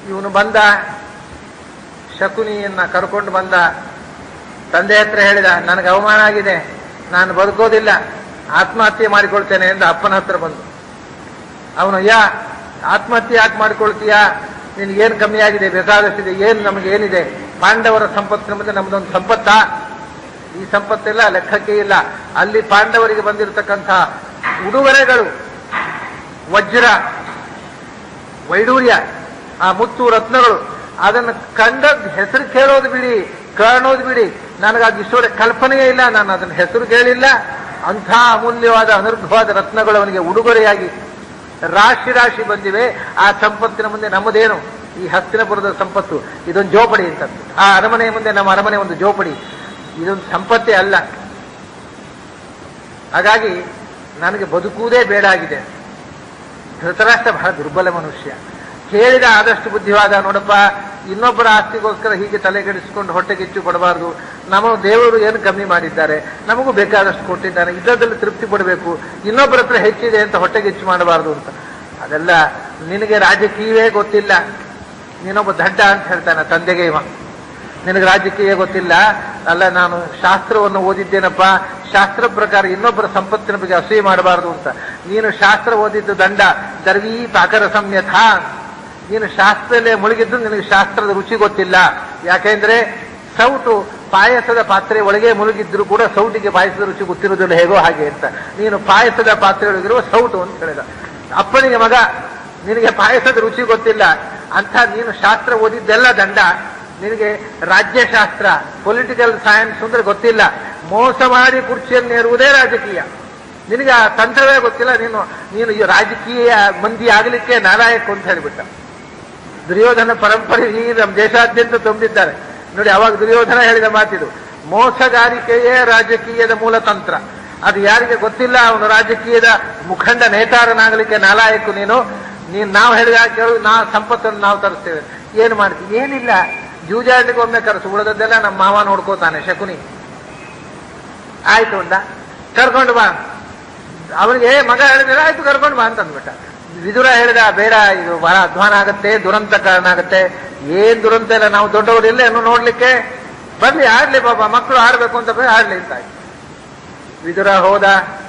ಇವನು ಬಂದ ಶಕುನಿಯನ್ನ ಕರ್ಕೊಂಡು ಬಂದ ತಂದೆ ಹತ್ರ ಹೇಳಿದ ನನಗೆ ಅವಮಾನ ಆಗಿದೆ ನಾನು ಬದುಕೋದಿಲ್ಲ ಆತ್ಮಹತ್ಯೆ ಮಾಡಿಕೊಳ್ತೇನೆ ಎಂದು ಅಪ್ಪನ ಹತ್ರ ಬಂದು ಅವನು ಯಾ ಆತ್ಮಹತ್ಯೆ ಯಾಕೆ ಮಾಡಿಕೊಳ್ತೀಯಾ ನಿನಗೇನು ಕಮ್ಮಿ ಆಗಿದೆ ಬೇಕಾದಷ್ಟಿದೆ ಏನು ನಮಗೆ ಏನಿದೆ ಪಾಂಡವರ ಸಂಪತ್ತಿನ ಮುಂದೆ ನಮ್ದೊಂದು ಸಂಪತ್ತಾ ಈ ಸಂಪತ್ತೆಲ್ಲ ಲೆಕ್ಕಕ್ಕೆ ಇಲ್ಲ ಅಲ್ಲಿ ಪಾಂಡವರಿಗೆ ಬಂದಿರತಕ್ಕಂಥ ಉಡುಗೊರೆಗಳು ವಜ್ರ ವೈಡೂರ್ಯ ಆ ಮುತ್ತು ರತ್ನಗಳು ಅದನ್ನು ಕಂಡ ಹೆಸರು ಕೇಳೋದು ಬಿಡಿ ಕಾಣೋದು ಬಿಡಿ ನನಗಾದ ಇಷ್ಟೊಡೆ ಕಲ್ಪನೆಯೇ ಇಲ್ಲ ನಾನು ಅದನ್ನ ಹೆಸರು ಕೇಳಿಲ್ಲ ಅಂಥ ಅಮೂಲ್ಯವಾದ ಅನರ್ಘವಾದ ರತ್ನಗಳು ಅವನಿಗೆ ಉಡುಗೊರೆಯಾಗಿ ರಾಶಿ ರಾಶಿ ಬಂದಿವೆ ಆ ಸಂಪತ್ತಿನ ಮುಂದೆ ನಮ್ಮದೇನು ಈ ಹಸ್ತಿನಪುರದ ಸಂಪತ್ತು ಇದೊಂದು ಜೋಪಡಿ ಅಂತ ಆ ಅರಮನೆಯ ಮುಂದೆ ನಮ್ಮ ಅರಮನೆ ಒಂದು ಜೋಪಡಿ ಇದೊಂದು ಸಂಪತ್ತೇ ಅಲ್ಲ ಹಾಗಾಗಿ ನನಗೆ ಬದುಕುವುದೇ ಬೇಡ ಆಗಿದೆ ಧೃತರಾಷ್ಟ್ರ ಬಹಳ ದುರ್ಬಲ ಮನುಷ್ಯ ಹೇಳಿದ ಆದಷ್ಟು ಬುದ್ಧಿವಾದ ನೋಡಪ್ಪ ಇನ್ನೊಬ್ಬರ ಆಸ್ತಿಗೋಸ್ಕರ ಹೀಗೆ ತಲೆಗೆಡಿಸಿಕೊಂಡು ಹೊಟ್ಟೆಗಿಚ್ಚು ಕೊಡಬಾರ್ದು ನಮ್ಮ ದೇವರು ಏನು ಕಮ್ಮಿ ಮಾಡಿದ್ದಾರೆ ನಮಗೂ ಬೇಕಾದಷ್ಟು ಕೊಟ್ಟಿದ್ದಾನೆ ಇದ್ದದಲ್ಲಿ ತೃಪ್ತಿ ಪಡಬೇಕು ಇನ್ನೊಬ್ಬರ ಹತ್ರ ಹೆಚ್ಚಿದೆ ಅಂತ ಹೊಟ್ಟೆಗಿಚ್ಚು ಮಾಡಬಾರ್ದು ಅಂತ ಅದೆಲ್ಲ ನಿನಗೆ ರಾಜಕೀಯವೇ ಗೊತ್ತಿಲ್ಲ ನೀನೊಬ್ಬ ದಡ್ಡ ಅಂತ ಹೇಳ್ತಾನೆ ತಂದೆಗೆ ಇವ ನಿನಗೆ ರಾಜಕೀಯ ಗೊತ್ತಿಲ್ಲ ಅಲ್ಲ ನಾನು ಶಾಸ್ತ್ರವನ್ನು ಓದಿದ್ದೇನಪ್ಪ ಶಾಸ್ತ್ರ ಪ್ರಕಾರ ಇನ್ನೊಬ್ಬರ ಸಂಪತ್ತಿನ ಬಗ್ಗೆ ಅಸೂಯೆ ಮಾಡಬಾರದು ಅಂತ ನೀನು ಶಾಸ್ತ್ರ ಓದಿದ್ದು ದಂಡ ದರ್ವೀ ಪಾಕರ ಸಂಯಥ ನೀನು ಶಾಸ್ತ್ರದಲ್ಲೇ ಮುಳುಗಿದ್ದು ನಿನಗೆ ಶಾಸ್ತ್ರದ ರುಚಿ ಗೊತ್ತಿಲ್ಲ ಯಾಕೆಂದ್ರೆ ಸೌಟು ಪಾಯಸದ ಪಾತ್ರೆ ಒಳಗೆ ಮುಳುಗಿದ್ರು ಕೂಡ ಸೌಟಿಗೆ ಪಾಯಸದ ರುಚಿ ಗೊತ್ತಿರುವುದಿಲ್ಲ ಹೇಗೋ ಹಾಗೆ ಅಂತ ನೀನು ಪಾಯಸದ ಪಾತ್ರೆ ಒಳಗಿರುವ ಸೌಟು ಅಂತ ಹೇಳಿದ ಅಪ್ಪನಿಗೆ ಮಗ ನಿನಗೆ ಪಾಯಸದ ರುಚಿ ಗೊತ್ತಿಲ್ಲ ಅಂತ ನೀನು ಶಾಸ್ತ್ರ ಓದಿದ್ದೆಲ್ಲ ದಂಡ ನಿನಗೆ ರಾಜ್ಯಶಾಸ್ತ್ರ ಪೊಲಿಟಿಕಲ್ ಸೈನ್ಸ್ ಅಂದ್ರೆ ಗೊತ್ತಿಲ್ಲ ಮೋಸ ಮಾಡಿ ಕುರ್ಚಿಯನ್ನೇರುವುದೇ ರಾಜಕೀಯ ನಿನಗೆ ಆ ತಂತ್ರವೇ ಗೊತ್ತಿಲ್ಲ ನೀನು ನೀನು ಈ ರಾಜಕೀಯ ಮಂದಿ ಆಗಲಿಕ್ಕೆ ನಾಲಾಯಕ್ ಅಂತ ಹೇಳಿಬಿಟ್ಟ ದುರ್ಯೋಧನ ಪರಂಪರೆ ಈ ನಮ್ಮ ದೇಶಾದ್ಯಂತ ತುಂಬಿದ್ದಾರೆ ನೋಡಿ ಅವಾಗ ದುರ್ಯೋಧನ ಹೇಳಿದ ಮಾತಿದು ಮೋಸಗಾರಿಕೆಯೇ ರಾಜಕೀಯದ ಮೂಲ ತಂತ್ರ ಅದು ಯಾರಿಗೆ ಗೊತ್ತಿಲ್ಲ ಅವನು ರಾಜಕೀಯದ ಮುಖಂಡ ನೇತಾರನಾಗಲಿಕ್ಕೆ ನಾಲಾಯಕು ನೀನು ನೀನು ನಾವು ಹೇಳಿದ ಕೇಳು ನಾ ಸಂಪತ್ತನ್ನು ನಾವು ತರಿಸ್ತೇವೆ ಏನು ಮಾಡ್ತೀವಿ ಏನಿಲ್ಲ ಜೂಜಾಡ್ಲಿಕ್ಕೆ ಒಮ್ಮೆ ಕರೆಸು ಉಳಿದದ್ದೆಲ್ಲ ನಮ್ಮ ಮಾವ ನೋಡ್ಕೋತಾನೆ ಶಕುನಿ ಆಯ್ತು ಅಂದ ಕರ್ಕೊಂಡು ಬಾ ಅವನಿಗೆ ಮಗ ಹೇಳಿದ್ರೆ ಆಯ್ತು ಕರ್ಕೊಂಡು ಬಾ ಅಂತ ಅಂದ್ಬಿಟ್ಟ ವಿದುರ ಹೇಳಿದ ಬೇಡ ಇದು ಬಹಳ ಅಧ್ವಾನ ಆಗುತ್ತೆ ದುರಂತ ಕಾರಣ ಆಗುತ್ತೆ ಏನ್ ದುರಂತ ಇಲ್ಲ ನಾವು ದೊಡ್ಡವರಿಲ್ಲ ಏನು ನೋಡ್ಲಿಕ್ಕೆ ಬರ್ಲಿ ಆಡ್ಲಿ ಬಾಬಾ ಮಕ್ಕಳು ಆಡ್ಬೇಕು ಅಂತ ಬರೀ ಆಡ್ಲಿ ಅಂತ ಆಯ್ತು ವಿದುರ ಹೋದ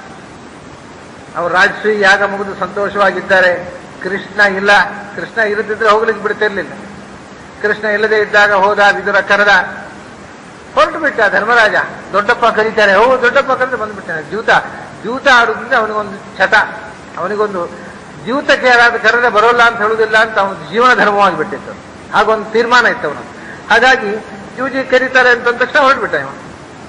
ಅವ್ರು ರಾಜಶ್ರೀ ಯಾಗ ಮುಗಿದು ಸಂತೋಷವಾಗಿದ್ದಾರೆ ಕೃಷ್ಣ ಇಲ್ಲ ಕೃಷ್ಣ ಇರದಿದ್ರೆ ಹೋಗ್ಲಿಕ್ಕೆ ಬಿಡ್ತಿರ್ಲಿಲ್ಲ ಕೃಷ್ಣ ಇಲ್ಲದೆ ಇದ್ದಾಗ ಹೋದ ವಿದುರ ಕರೆದ ಹೊರಟು ಬಿಟ್ಟ ಧರ್ಮರಾಜ ದೊಡ್ಡಪ್ಪ ಕರೀತಾರೆ ಹೋ ದೊಡ್ಡಪ್ಪ ಕರೆದು ಬಂದ್ಬಿಟ್ಟಾನೆ ಜೂತ ಜೂತ ಆಡುದ್ರಿಂದ ಅವನಿಗೊಂದು ಚಟ ಅವನಿಗೊಂದು ಜೂತಕ್ಕೆ ಯಾರಾದ್ರೂ ಕರೆದ್ರೆ ಬರೋಲ್ಲ ಅಂತ ಹೇಳುದಿಲ್ಲ ಅಂತ ಅವನ ಜೀವನ ಧರ್ಮವಾಗಿ ಬಿಟ್ಟಿತ್ತು ಹಾಗೊಂದು ತೀರ್ಮಾನ ಇತ್ತು ಅವನು ಹಾಗಾಗಿ ಜೂಜಿ ಕರೀತಾರೆ ಅಂತ ಅಂದ ತಕ್ಷಣ ಹೊರಟು ಬಿಟ್ಟ ಇವ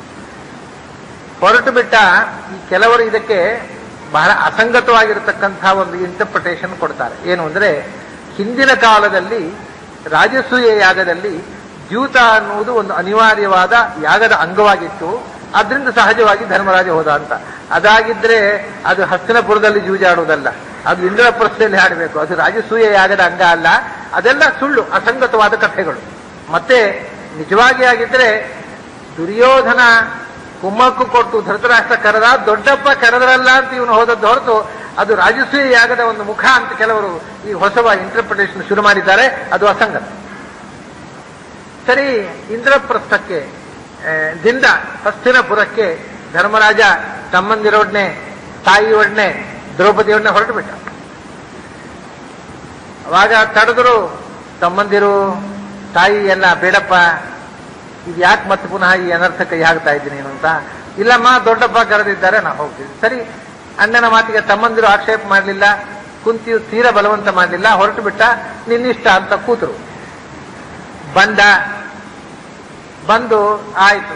ಹೊರಟು ಬಿಟ್ಟ ಈ ಕೆಲವರು ಇದಕ್ಕೆ ಬಹಳ ಅಸಂಗತವಾಗಿರತಕ್ಕಂತಹ ಒಂದು ಇಂಟರ್ಪ್ರಿಟೇಷನ್ ಕೊಡ್ತಾರೆ ಏನು ಅಂದ್ರೆ ಹಿಂದಿನ ಕಾಲದಲ್ಲಿ ರಾಜಸೂಯ ಯಾಗದಲ್ಲಿ ದ್ಯೂತ ಅನ್ನುವುದು ಒಂದು ಅನಿವಾರ್ಯವಾದ ಯಾಗದ ಅಂಗವಾಗಿತ್ತು ಅದರಿಂದ ಸಹಜವಾಗಿ ಧರ್ಮರಾಜ ಹೋದ ಅಂತ ಅದಾಗಿದ್ರೆ ಅದು ಹಸ್ತಿನಪುರದಲ್ಲಿ ಜೂಜಾಡುವುದಲ್ಲ ಅದು ಇಂದ್ರಪ್ರಸ್ಥೆಯಲ್ಲಿ ಆಡಬೇಕು ಅದು ರಾಜಸೂಯ ಯಾಗದ ಅಂಗ ಅಲ್ಲ ಅದೆಲ್ಲ ಸುಳ್ಳು ಅಸಂಗತವಾದ ಕಥೆಗಳು ಮತ್ತೆ ನಿಜವಾಗಿ ಆಗಿದ್ರೆ ದುರ್ಯೋಧನ ಕುಮ್ಮಕ್ಕು ಕೊಟ್ಟು ಧೃತರಾಷ್ಟ್ರ ಕರೆದ ದೊಡ್ಡಪ್ಪ ಕರೆದ್ರಲ್ಲ ಅಂತ ಇವನು ಹೋದದ್ದು ಹೊರತು ಅದು ರಾಜಸೂಯ ಯಾಗದ ಒಂದು ಮುಖ ಅಂತ ಕೆಲವರು ಈ ಹೊಸವ ಇಂಟರ್ಪ್ರಿಟೇಷನ್ ಶುರು ಮಾಡಿದ್ದಾರೆ ಅದು ಅಸಂಗತ ಸರಿ ಇಂದ್ರಪ್ರಸ್ಥಕ್ಕೆ ಆ, ದಿಂದ ಹಸ್ತಿನಪುರಕ್ಕೆ ಧರ್ಮರಾಜ ತಮ್ಮಂದಿರೊಡನೆ ತಾಯಿಯೊಡನೆ ದ್ರೌಪದಿಯೊಡನೆ ಹೊರಟು ಬಿಟ್ಟ ಅವಾಗ ತಡೆದ್ರು ತಮ್ಮಂದಿರು ತಾಯಿ ಎಲ್ಲ ಬೇಡಪ್ಪ ಇದು ಯಾಕೆ ಮತ್ತೆ ಪುನಃ ಈ ಅನರ್ಥ ಕೈ ಹಾಕ್ತಾ ಇದ್ದೀನಿ ನೀನು ಅಂತ ಇಲ್ಲಮ್ಮ ದೊಡ್ಡಪ್ಪ ಕರೆದಿದ್ದಾರೆ ನಾ ಹೋಗ್ತೀನಿ ಸರಿ ಅಣ್ಣನ ಮಾತಿಗೆ ತಮ್ಮಂದಿರು ಆಕ್ಷೇಪ ಮಾಡಲಿಲ್ಲ ಕುಂತಿಯು ತೀರ ಬಲವಂತ ಮಾಡಲಿಲ್ಲ ಹೊರಟು ಬಿಟ್ಟ ನಿನ್ನಿಷ್ಟ ಅಂತ ಕೂತರು ಬಂದ ಬಂದು ಆಯಿತು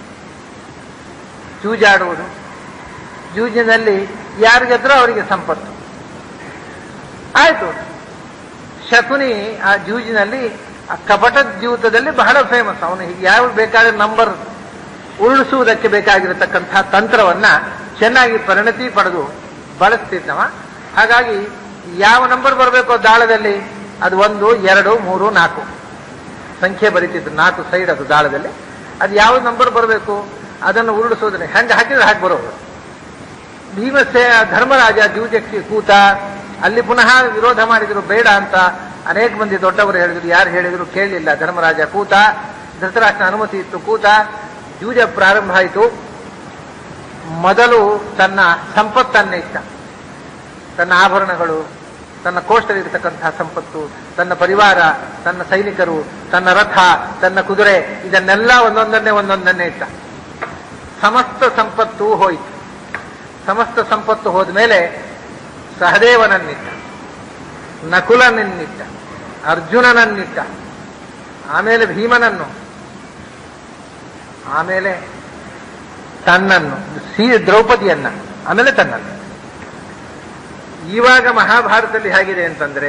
ಜೂಜಾಡುವುದು ಜೂಜಿನಲ್ಲಿ ಯಾರು ಗೆದ್ರೋ ಅವರಿಗೆ ಸಂಪತ್ತು ಆಯ್ತು ಶಕುನಿ ಆ ಜೂಜಿನಲ್ಲಿ ಆ ಕಪಟ ಜೂತದಲ್ಲಿ ಬಹಳ ಫೇಮಸ್ ಅವನು ಹೀಗೆ ಯಾವ ಬೇಕಾದ್ರೆ ನಂಬರ್ ಉರುಳಿಸುವುದಕ್ಕೆ ಬೇಕಾಗಿರತಕ್ಕಂತಹ ತಂತ್ರವನ್ನ ಚೆನ್ನಾಗಿ ಪರಿಣತಿ ಪಡೆದು ಬಳಸ್ತಿದ್ದವ ಹಾಗಾಗಿ ಯಾವ ನಂಬರ್ ಬರಬೇಕು ದಾಳದಲ್ಲಿ ಅದು ಒಂದು ಎರಡು ಮೂರು ನಾಲ್ಕು ಸಂಖ್ಯೆ ಬರೀತಿದ್ರು ನಾಲ್ಕು ಸೈಡ್ ಅದು ದಾಳದಲ್ಲಿ ಅದು ಯಾವ ನಂಬರ್ ಬರಬೇಕು ಅದನ್ನು ಉರುಳಿಸೋದ್ರೆ ಹೆಂಗೆ ಹಾಕಿದ್ರೆ ಹಾಗೆ ಬರೋದು ಭೀಮಸೇ ಧರ್ಮರಾಜ ಜೂಜಕ್ಕೆ ಕೂತ ಅಲ್ಲಿ ಪುನಃ ವಿರೋಧ ಮಾಡಿದ್ರು ಬೇಡ ಅಂತ ಅನೇಕ ಮಂದಿ ದೊಡ್ಡವರು ಹೇಳಿದ್ರು ಯಾರು ಹೇಳಿದ್ರು ಕೇಳಲಿಲ್ಲ ಧರ್ಮರಾಜ ಕೂತ ಧೃತರಾಷ್ಟ್ರ ಅನುಮತಿ ಇತ್ತು ಕೂತ ಯೂಜ ಪ್ರಾರಂಭ ಆಯಿತು ಮೊದಲು ತನ್ನ ಸಂಪತ್ತನ್ನಿಟ್ಟ ತನ್ನ ಆಭರಣಗಳು ತನ್ನ ಕೋಷ್ಟಲಿರ್ತಕ್ಕಂತಹ ಸಂಪತ್ತು ತನ್ನ ಪರಿವಾರ ತನ್ನ ಸೈನಿಕರು ತನ್ನ ರಥ ತನ್ನ ಕುದುರೆ ಇದನ್ನೆಲ್ಲ ಒಂದೊಂದನ್ನೇ ಒಂದೊಂದನ್ನೇ ಇಟ್ಟ ಸಮಸ್ತ ಸಂಪತ್ತು ಹೋಯಿತು ಸಮಸ್ತ ಸಂಪತ್ತು ಹೋದ ಮೇಲೆ ಸಹದೇವನನ್ನಿಟ್ಟ ನಕುಲನನ್ನಿಟ್ಟ ಅರ್ಜುನನನ್ನಿಟ್ಟ ಆಮೇಲೆ ಭೀಮನನ್ನು ಆಮೇಲೆ ತನ್ನನ್ನು ಸಿ ದ್ರೌಪದಿಯನ್ನ ಆಮೇಲೆ ತನ್ನನ್ನು ಇವಾಗ ಮಹಾಭಾರತದಲ್ಲಿ ಹೇಗಿದೆ ಅಂತಂದ್ರೆ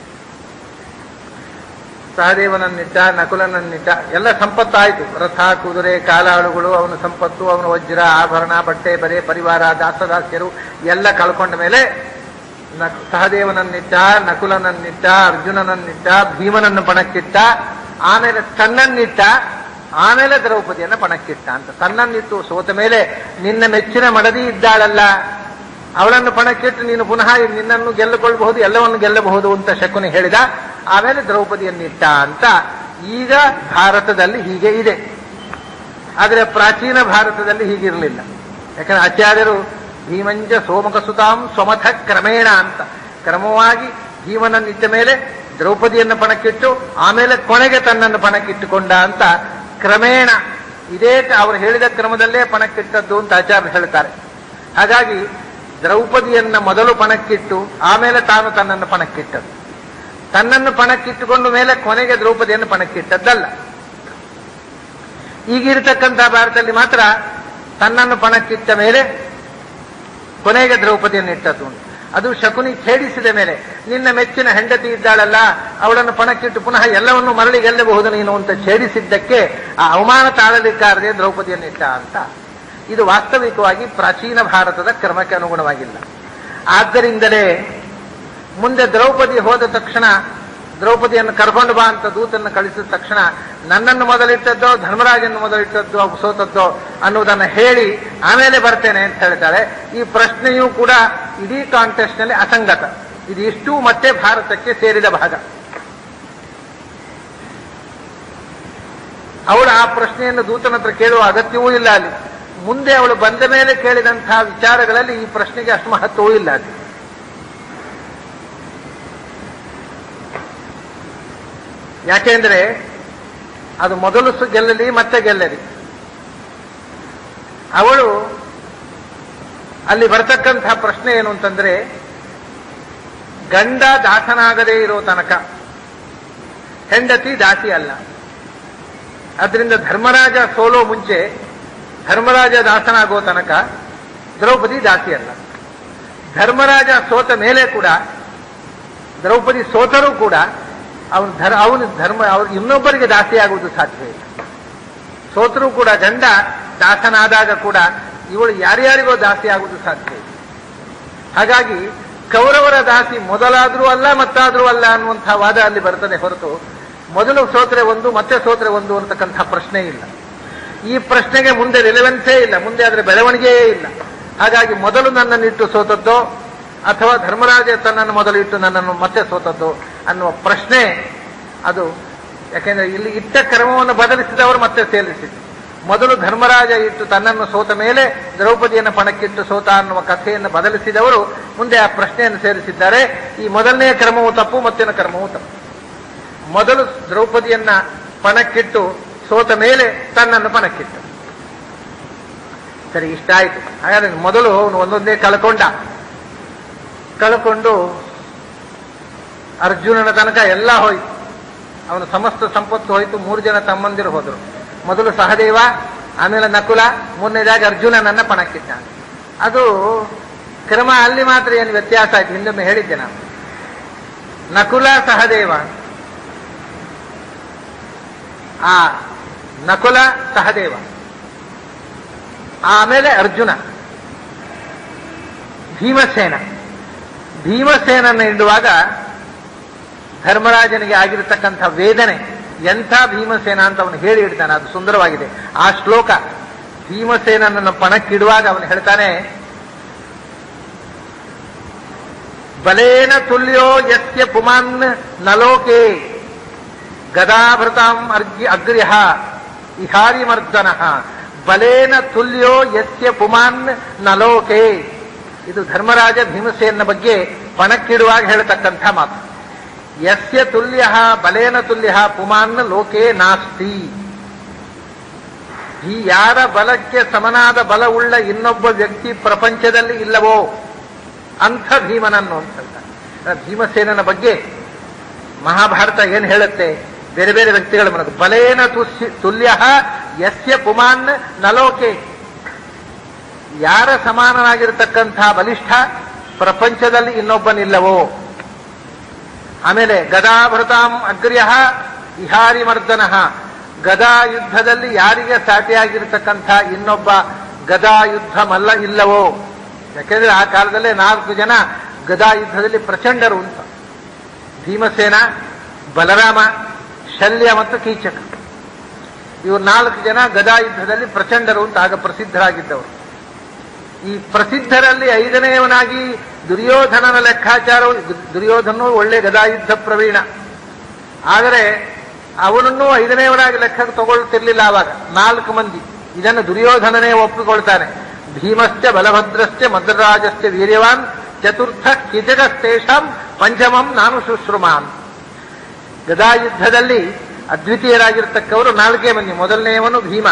ಸಹದೇವನನ್ನಿಟ್ಟ ನಕುಲನನ್ನಿಟ್ಟ ಎಲ್ಲ ಸಂಪತ್ತಾಯಿತು ರಥ ಕುದುರೆ ಕಾಲಾಳುಗಳು ಅವನ ಸಂಪತ್ತು ಅವನ ವಜ್ರ ಆಭರಣ ಬಟ್ಟೆ ಬರೆ ಪರಿವಾರ ದಾಸದಾಸ್ಯರು ಎಲ್ಲ ಕಳ್ಕೊಂಡ ಮೇಲೆ ನ ಸಹದೇವನನ್ನಿಟ್ಟ ನಕುಲನನ್ನಿಟ್ಟ ಅರ್ಜುನನನ್ನಿಟ್ಟ ಭೀಮನನ್ನು ಪಣಕ್ಕಿಟ್ಟ ಆಮೇಲೆ ತನ್ನನ್ನಿಟ್ಟ ಆಮೇಲೆ ದ್ರೌಪದಿಯನ್ನ ಪಣಕ್ಕಿಟ್ಟ ಅಂತ ತನ್ನನ್ನಿಟ್ಟು ಸೋತ ಮೇಲೆ ನಿನ್ನ ಮೆಚ್ಚಿನ ಮಡದಿ ಇದ್ದಾಳಲ್ಲ ಅವಳನ್ನು ಪಣಕ್ಕಿಟ್ಟು ನೀನು ಪುನಃ ನಿನ್ನನ್ನು ಗೆಲ್ಲುಕೊಳ್ಬಹುದು ಎಲ್ಲವನ್ನು ಗೆಲ್ಲಬಹುದು ಅಂತ ಶಕುನಿ ಹೇಳಿದ ಆಮೇಲೆ ದ್ರೌಪದಿಯನ್ನಿಟ್ಟ ಅಂತ ಈಗ ಭಾರತದಲ್ಲಿ ಹೀಗೆ ಇದೆ ಆದರೆ ಪ್ರಾಚೀನ ಭಾರತದಲ್ಲಿ ಹೀಗಿರಲಿಲ್ಲ ಯಾಕಂದ್ರೆ ಆಚಾರ್ಯರು ಭೀಮಂಜ ಸೋಮಕ ಸುತಾಂ ಸ್ವಮಥ ಕ್ರಮೇಣ ಅಂತ ಕ್ರಮವಾಗಿ ಭೀಮನನ್ನಿಟ್ಟ ಮೇಲೆ ದ್ರೌಪದಿಯನ್ನು ಪಣಕ್ಕಿಟ್ಟು ಆಮೇಲೆ ಕೊನೆಗೆ ತನ್ನನ್ನು ಪಣಕ್ಕಿಟ್ಟುಕೊಂಡ ಅಂತ ಕ್ರಮೇಣ ಇದೇ ಅವರು ಹೇಳಿದ ಕ್ರಮದಲ್ಲೇ ಪಣಕ್ಕಿಟ್ಟದ್ದು ಅಂತ ಆಚಾರ್ಯರು ಹೇಳ್ತಾರೆ ಹಾಗಾಗಿ ದ್ರೌಪದಿಯನ್ನ ಮೊದಲು ಪಣಕ್ಕಿಟ್ಟು ಆಮೇಲೆ ತಾನು ತನ್ನನ್ನು ಪಣಕ್ಕಿಟ್ಟದ್ದು ತನ್ನನ್ನು ಪಣಕ್ಕಿಟ್ಟುಕೊಂಡು ಮೇಲೆ ಕೊನೆಗೆ ದ್ರೌಪದಿಯನ್ನು ಪಣಕ್ಕಿಟ್ಟದ್ದಲ್ಲ ಈಗಿರತಕ್ಕಂತಹ ಭಾರತದಲ್ಲಿ ಮಾತ್ರ ತನ್ನನ್ನು ಪಣಕ್ಕಿಟ್ಟ ಮೇಲೆ ಕೊನೆಗೆ ದ್ರೌಪದಿಯನ್ನು ಇಟ್ಟದ್ದು ಉಂಟು. ಅದು ಶಕುನಿ ಛೇಡಿಸಿದ ಮೇಲೆ ನಿನ್ನ ಮೆಚ್ಚಿನ ಹೆಂಡತಿ ಇದ್ದಾಳಲ್ಲ ಅವಳನ್ನು ಪಣಕ್ಕಿಟ್ಟು ಪುನಃ ಎಲ್ಲವನ್ನು ಮರಳಿ ಗೆಲ್ಲಬಹುದು ನೀನು ಅಂತ ಛೇಡಿಸಿದ್ದಕ್ಕೆ ಆ ಅವಮಾನ ತಾಳಲಿಕ್ಕಾರದೆ ದ್ರೌಪದಿಯನ್ನು ಇಟ್ಟ ಅಂತ ಇದು ವಾಸ್ತವಿಕವಾಗಿ ಪ್ರಾಚೀನ ಭಾರತದ ಕ್ರಮಕ್ಕೆ ಅನುಗುಣವಾಗಿಲ್ಲ ಆದ್ದರಿಂದಲೇ ಮುಂದೆ ದ್ರೌಪದಿ ಹೋದ ತಕ್ಷಣ ದ್ರೌಪದಿಯನ್ನು ಕರ್ಕೊಂಡು ಬಾ ಅಂತ ದೂತನ್ನು ಕಳಿಸಿದ ತಕ್ಷಣ ನನ್ನನ್ನು ಮೊದಲಿಟ್ಟದ್ದೋ ಧರ್ಮರಾಜನ್ನು ಮೊದಲಿಟ್ಟದ್ದೋ ಸೋತದ್ದೋ ಅನ್ನುವುದನ್ನು ಹೇಳಿ ಆಮೇಲೆ ಬರ್ತೇನೆ ಅಂತ ಹೇಳ್ತಾಳೆ ಈ ಪ್ರಶ್ನೆಯೂ ಕೂಡ ಇಡೀ ಕಾಂಟೆಸ್ಟ್ ನಲ್ಲಿ ಅಸಂಗತ ಇದು ಇಷ್ಟೂ ಮತ್ತೆ ಭಾರತಕ್ಕೆ ಸೇರಿದ ಭಾಗ ಅವಳು ಆ ಪ್ರಶ್ನೆಯನ್ನು ದೂತನ ಹತ್ರ ಕೇಳುವ ಅಗತ್ಯವೂ ಇಲ್ಲ ಅಲ್ಲಿ ಮುಂದೆ ಅವಳು ಬಂದ ಮೇಲೆ ಕೇಳಿದಂತಹ ವಿಚಾರಗಳಲ್ಲಿ ಈ ಪ್ರಶ್ನೆಗೆ ಅಷ್ಟು ಮಹತ್ವವೂ ಇಲ್ಲ ಅಲ್ಲಿ ಯಾಕೆಂದ್ರೆ ಅದು ಮೊದಲು ಸು ಗೆಲ್ಲಲಿ ಮತ್ತೆ ಗೆಲ್ಲಲಿ ಅವಳು ಅಲ್ಲಿ ಬರ್ತಕ್ಕಂತಹ ಪ್ರಶ್ನೆ ಏನು ಅಂತಂದ್ರೆ ಗಂಡ ದಾಸನಾಗದೇ ಇರೋ ತನಕ ಹೆಂಡತಿ ದಾಸಿ ಅಲ್ಲ ಅದರಿಂದ ಧರ್ಮರಾಜ ಸೋಲೋ ಮುಂಚೆ ಧರ್ಮರಾಜ ದಾಸನಾಗೋ ತನಕ ದ್ರೌಪದಿ ದಾಸಿ ಅಲ್ಲ ಧರ್ಮರಾಜ ಸೋತ ಮೇಲೆ ಕೂಡ ದ್ರೌಪದಿ ಸೋತರೂ ಕೂಡ ಅವನು ಧರ್ ಅವನು ಧರ್ಮ ಅವ್ರು ಇನ್ನೊಬ್ಬರಿಗೆ ದಾಸಿಯಾಗುವುದು ಸಾಧ್ಯ ಇಲ್ಲ ಸೋತರೂ ಕೂಡ ಗಂಡ ದಾಸನಾದಾಗ ಕೂಡ ಇವಳು ಯಾರ್ಯಾರಿಗೋ ದಾಸಿಯಾಗುವುದು ಸಾಧ್ಯ ಇಲ್ಲ ಹಾಗಾಗಿ ಕೌರವರ ದಾಸಿ ಮೊದಲಾದ್ರೂ ಅಲ್ಲ ಮತ್ತಾದ್ರೂ ಅಲ್ಲ ಅನ್ನುವಂತಹ ವಾದ ಅಲ್ಲಿ ಬರ್ತದೆ ಹೊರತು ಮೊದಲು ಸೋತ್ರೆ ಒಂದು ಮತ್ತೆ ಸೋತ್ರೆ ಒಂದು ಅಂತಕ್ಕಂಥ ಪ್ರಶ್ನೆ ಇಲ್ಲ ಈ ಪ್ರಶ್ನೆಗೆ ಮುಂದೆ ರಿಲೆವೆನ್ಸೇ ಇಲ್ಲ ಮುಂದೆ ಅದರ ಬೆಳವಣಿಗೆಯೇ ಇಲ್ಲ ಹಾಗಾಗಿ ಮೊದಲು ನನ್ನನ್ನಿಟ್ಟು ಸೋತದ್ದೋ ಅಥವಾ ಧರ್ಮರಾಜ ತನ್ನನ್ನು ಮೊದಲು ಇಟ್ಟು ನನ್ನನ್ನು ಮತ್ತೆ ಸೋತದ್ದು ಅನ್ನುವ ಪ್ರಶ್ನೆ ಅದು ಯಾಕೆಂದ್ರೆ ಇಲ್ಲಿ ಇಟ್ಟ ಕ್ರಮವನ್ನು ಬದಲಿಸಿದವರು ಮತ್ತೆ ಸೇರಿಸಿದ್ರು ಮೊದಲು ಧರ್ಮರಾಜ ಇಟ್ಟು ತನ್ನನ್ನು ಸೋತ ಮೇಲೆ ದ್ರೌಪದಿಯನ್ನು ಪಣಕ್ಕಿಟ್ಟು ಸೋತ ಅನ್ನುವ ಕಥೆಯನ್ನು ಬದಲಿಸಿದವರು ಮುಂದೆ ಆ ಪ್ರಶ್ನೆಯನ್ನು ಸೇರಿಸಿದ್ದಾರೆ ಈ ಮೊದಲನೆಯ ಕ್ರಮವು ತಪ್ಪು ಮತ್ತಿನ ಕ್ರಮವು ತಪ್ಪು ಮೊದಲು ದ್ರೌಪದಿಯನ್ನ ಪಣಕ್ಕಿಟ್ಟು ಸೋತ ಮೇಲೆ ತನ್ನನ್ನು ಪಣಕ್ಕಿಟ್ಟು ಸರಿ ಇಷ್ಟ ಆಯ್ತು ಹಾಗಾದ್ರೆ ಮೊದಲು ಅವನು ಒಂದೊಂದೇ ಕಳ್ಕೊಂಡ ಕಳ್ಕೊಂಡು ಅರ್ಜುನನ ತನಕ ಎಲ್ಲ ಹೋಯ್ತು ಅವನ ಸಮಸ್ತ ಸಂಪತ್ತು ಹೋಯ್ತು ಮೂರು ಜನ ತಮ್ಮಂದಿರು ಹೋದರು ಮೊದಲು ಸಹದೇವ ಆಮೇಲೆ ನಕುಲ ಮೂರನೇದಾಗಿ ಅರ್ಜುನನನ್ನ ಪಣಕ್ಕಿಟ್ಟ ಅದು ಕ್ರಮ ಅಲ್ಲಿ ಮಾತ್ರ ಏನು ವ್ಯತ್ಯಾಸ ಆಯ್ತು ಹಿಂದೊಮ್ಮೆ ಹೇಳಿದ್ದೆ ನಾನು ನಕುಲ ಸಹದೇವ ಆ ನಕುಲ ಸಹದೇವ ಆಮೇಲೆ ಅರ್ಜುನ ಭೀಮಸೇನ ಭೀಮಸೇನನ್ನು ಇಡುವಾಗ ಧರ್ಮರಾಜನಿಗೆ ಆಗಿರತಕ್ಕಂಥ ವೇದನೆ ಎಂಥ ಭೀಮಸೇನ ಅಂತ ಅವನು ಹೇಳಿ ಇಡ್ತಾನೆ ಅದು ಸುಂದರವಾಗಿದೆ ಆ ಶ್ಲೋಕ ಭೀಮಸೇನನ್ನು ಪಣಕ್ಕಿಡುವಾಗ ಅವನು ಹೇಳ್ತಾನೆ ಬಲೇನ ತುಲ್ಯೋ ಯಸ್ಯ ಪುಮಾನ್ ನಲೋಕೆ ಗದಾಭೃತಾಂ ಅರ್ಗ್ಯ ಅಗ್ರ್ಯ ಇಹಾರಿಮರ್ದನ ಬಲೇನ ತುಲ್ಯೋ ಯಸ್ಯ ಪುಮಾನ್ ನಲೋಕೆ ಇದು ಧರ್ಮರಾಜ ಭೀಮಸೇನ ಬಗ್ಗೆ ಪಣಕ್ಕಿಡುವಾಗ ಹೇಳತಕ್ಕಂಥ ಮಾತು ಯಸ್ಯ ತುಲ್ಯ ಬಲೇನ ತುಲ್ಯ ಪುಮಾನ್ ಲೋಕೆ ನಾಸ್ತಿ ಈ ಯಾರ ಬಲಕ್ಕೆ ಸಮನಾದ ಬಲವುಳ್ಳ ಇನ್ನೊಬ್ಬ ವ್ಯಕ್ತಿ ಪ್ರಪಂಚದಲ್ಲಿ ಇಲ್ಲವೋ ಅಂಥ ಭೀಮನನ್ನು ಅಂತ ಹೇಳ್ತಾರೆ ಭೀಮಸೇನನ ಬಗ್ಗೆ ಮಹಾಭಾರತ ಏನ್ ಹೇಳುತ್ತೆ ಬೇರೆ ಬೇರೆ ವ್ಯಕ್ತಿಗಳ ಮನಸ್ಸು ಬಲೇನ ತುಸ್ಯ ತುಲ್ಯ ಯಸ್ಯ ಪುಮಾನ್ ನಲೋಕೆ ಯಾರ ಸಮಾನನಾಗಿರ್ತಕ್ಕಂಥ ಬಲಿಷ್ಠ ಪ್ರಪಂಚದಲ್ಲಿ ಇನ್ನೊಬ್ಬನಿಲ್ಲವೋ ಆಮೇಲೆ ಗದಾಭೃತಾಂ ಅಗ್ರ್ಯ ಇಹಾರಿ ಮರ್ದನ ಗದಾ ಯುದ್ಧದಲ್ಲಿ ಯಾರಿಗೆ ಸಾಟಿಯಾಗಿರ್ತಕ್ಕಂಥ ಇನ್ನೊಬ್ಬ ಗದಾ ಯುದ್ಧ ಮಲ್ಲ ಇಲ್ಲವೋ ಯಾಕೆಂದ್ರೆ ಆ ಕಾಲದಲ್ಲೇ ನಾಲ್ಕು ಜನ ಗದಾ ಯುದ್ಧದಲ್ಲಿ ಪ್ರಚಂಡರು ಅಂತ ಭೀಮಸೇನ ಬಲರಾಮ ಶಲ್ಯ ಮತ್ತು ಕೀಚಕ ಇವರು ನಾಲ್ಕು ಜನ ಗದಾ ಯುದ್ಧದಲ್ಲಿ ಪ್ರಚಂಡರು ಅಂತ ಆಗ ಪ್ರಸಿದ್ಧರಾಗಿದ್ದವರು ಈ ಪ್ರಸಿದ್ಧರಲ್ಲಿ ಐದನೆಯವನಾಗಿ ದುರ್ಯೋಧನನ ಲೆಕ್ಕಾಚಾರವು ದುರ್ಯೋಧನನು ಒಳ್ಳೆ ಗದಾಯುದ್ಧ ಪ್ರವೀಣ ಆದರೆ ಅವನನ್ನು ಐದನೆಯವನಾಗಿ ಲೆಕ್ಕಕ್ಕೆ ತಗೊಳ್ತಿರ್ಲಿಲ್ಲ ಆವಾಗ ನಾಲ್ಕು ಮಂದಿ ಇದನ್ನು ದುರ್ಯೋಧನನೇ ಒಪ್ಪಿಕೊಳ್ತಾನೆ ಭೀಮಶ್ಚ ಬಲಭದ್ರಶ್ಚ ಮದ್ರರಾಜಶ್ಚ ವೀರ್ಯವಾನ್ ಚತುರ್ಥ ಕಿಜಗಸ್ತೇಷಾಂ ಪಂಚಮಂ ನಾನು ಶುಶ್ರುಮಾನ್ ಗದಾಯುದ್ಧದಲ್ಲಿ ಅದ್ವಿತೀಯರಾಗಿರ್ತಕ್ಕವರು ನಾಲ್ಕೇ ಮಂದಿ ಮೊದಲನೆಯವನು ಭೀಮ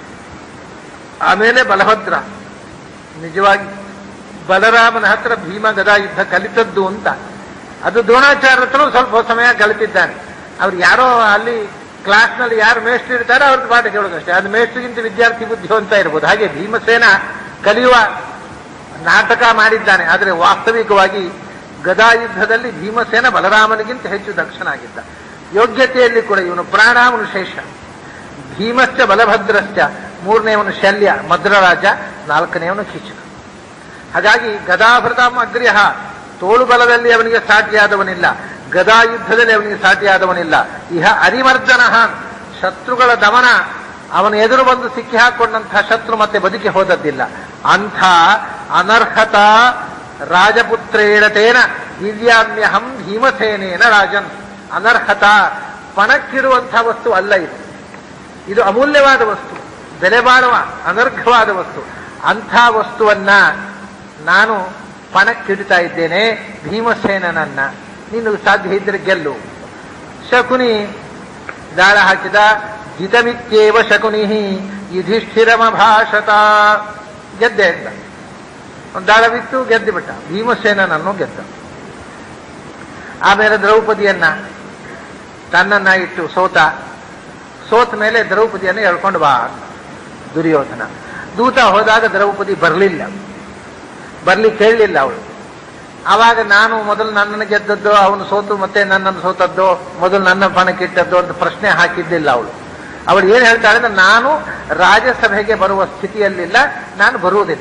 ಆಮೇಲೆ ಬಲಭದ್ರ ನಿಜವಾಗಿ ಬಲರಾಮನ ಹತ್ರ ಭೀಮ ಗದಾ ಯುದ್ಧ ಕಲಿತದ್ದು ಅಂತ ಅದು ದ್ರೋಣಾಚಾರ್ಯ ಹತ್ರ ಸ್ವಲ್ಪ ಸಮಯ ಕಲಿತಿದ್ದಾನೆ ಅವ್ರು ಯಾರೋ ಅಲ್ಲಿ ಕ್ಲಾಸ್ನಲ್ಲಿ ಯಾರು ಮೇಷ್ಟ್ರು ಇರ್ತಾರೆ ಅವ್ರದ್ದು ಪಾಠ ಕೇಳೋದಷ್ಟೇ ಅದು ಮೇಷ್ಟ್ರಿಗಿಂತ ವಿದ್ಯಾರ್ಥಿ ಬುದ್ಧಿವಂತ ಇರ್ಬೋದು ಹಾಗೆ ಭೀಮಸೇನ ಕಲಿಯುವ ನಾಟಕ ಮಾಡಿದ್ದಾನೆ ಆದರೆ ವಾಸ್ತವಿಕವಾಗಿ ಗದಾ ಯುದ್ಧದಲ್ಲಿ ಭೀಮಸೇನ ಬಲರಾಮನಿಗಿಂತ ಹೆಚ್ಚು ದಕ್ಷನಾಗಿದ್ದ ಯೋಗ್ಯತೆಯಲ್ಲಿ ಕೂಡ ಇವನು ಪ್ರಾಣ ಅವನು ಶೇಷ ಭೀಮಶ್ಚ ಬಲಭದ್ರಶ್ಚ ಮೂರನೇವನು ಶಲ್ಯ ಮದ್ರರಾಜ ನಾಲ್ಕನೇವನು ಕೀಚಕ ಹಾಗಾಗಿ ಗದಾಭೃತಾಮ ಅಗ್ರ್ಯ ತೋಳು ಬಲದಲ್ಲಿ ಅವನಿಗೆ ಸಾಟಿಯಾದವನಿಲ್ಲ ಗದಾ ಯುದ್ಧದಲ್ಲಿ ಅವನಿಗೆ ಸಾಟಿಯಾದವನಿಲ್ಲ ಇಹ ಅರಿಮರ್ದನ ಶತ್ರುಗಳ ದಮನ ಅವನ ಎದುರು ಬಂದು ಸಿಕ್ಕಿ ಹಾಕೊಂಡಂತಹ ಶತ್ರು ಮತ್ತೆ ಬದುಕಿ ಹೋದದ್ದಿಲ್ಲ ಅಂಥ ಅನರ್ಹತ ರಾಜಪುತ್ರೇಣತೇನ ದಿವ್ಯಾಮ್ಯಹಂ ಭೀಮಸೇನೇನ ರಾಜನ್ ಅನರ್ಹತ ಪಣಕ್ಕಿಡುವಂಥ ವಸ್ತು ಅಲ್ಲ ಇದು ಇದು ಅಮೂಲ್ಯವಾದ ವಸ್ತು ಬೆಲೆ ಬಾಳುವ ಅನರ್ಘವಾದ ವಸ್ತು ಅಂಥ ವಸ್ತುವನ್ನ ನಾನು ಪಣಕ್ಕಿಡ್ತಾ ಇದ್ದೇನೆ ಭೀಮಸೇನನನ್ನ ನೀನು ಸಾಧ್ಯ ಇದ್ರೆ ಗೆಲ್ಲು ಶಕುನಿ ದಾಳ ಹಾಕಿದ ಜಿತಮಿತ್ಯೇವ ಶಕುನಿ ಯುಧಿಷ್ಠಿರಮಭಾಷತ ಗೆದ್ದೆ ಅಂತ ಒಂದು ದಾಳ ಬಿತ್ತು ಗೆದ್ದು ಬಿಟ್ಟ ಭೀಮಸೇನನನ್ನು ಗೆದ್ದ ಆಮೇಲೆ ದ್ರೌಪದಿಯನ್ನ ತನ್ನನ್ನ ಇಟ್ಟು ಸೋತ ಸೋತ ಮೇಲೆ ದ್ರೌಪದಿಯನ್ನು ಎಳ್ಕೊಂಡು ಬಾ ಅಂತ ದುರ್ಯೋಧನ ದೂತ ಹೋದಾಗ ದ್ರೌಪದಿ ಬರಲಿಲ್ಲ ಬರ್ಲಿ ಕೇಳಲಿಲ್ಲ ಅವಳು ಆವಾಗ ನಾನು ಮೊದಲು ನನ್ನನ್ನು ಗೆದ್ದದ್ದು ಅವನು ಸೋತು ಮತ್ತೆ ನನ್ನನ್ನು ಸೋತದ್ದು ಮೊದಲು ನನ್ನ ಪಣಕ್ಕಿಟ್ಟದ್ದು ಅಂತ ಪ್ರಶ್ನೆ ಹಾಕಿದ್ದಿಲ್ಲ ಅವಳು ಅವಳು ಏನ್ ಹೇಳ್ತಾಳೆ ಅಂದ್ರೆ ನಾನು ರಾಜ್ಯಸಭೆಗೆ ಬರುವ ಸ್ಥಿತಿಯಲ್ಲಿಲ್ಲ ನಾನು ಬರುವುದಿಲ್ಲ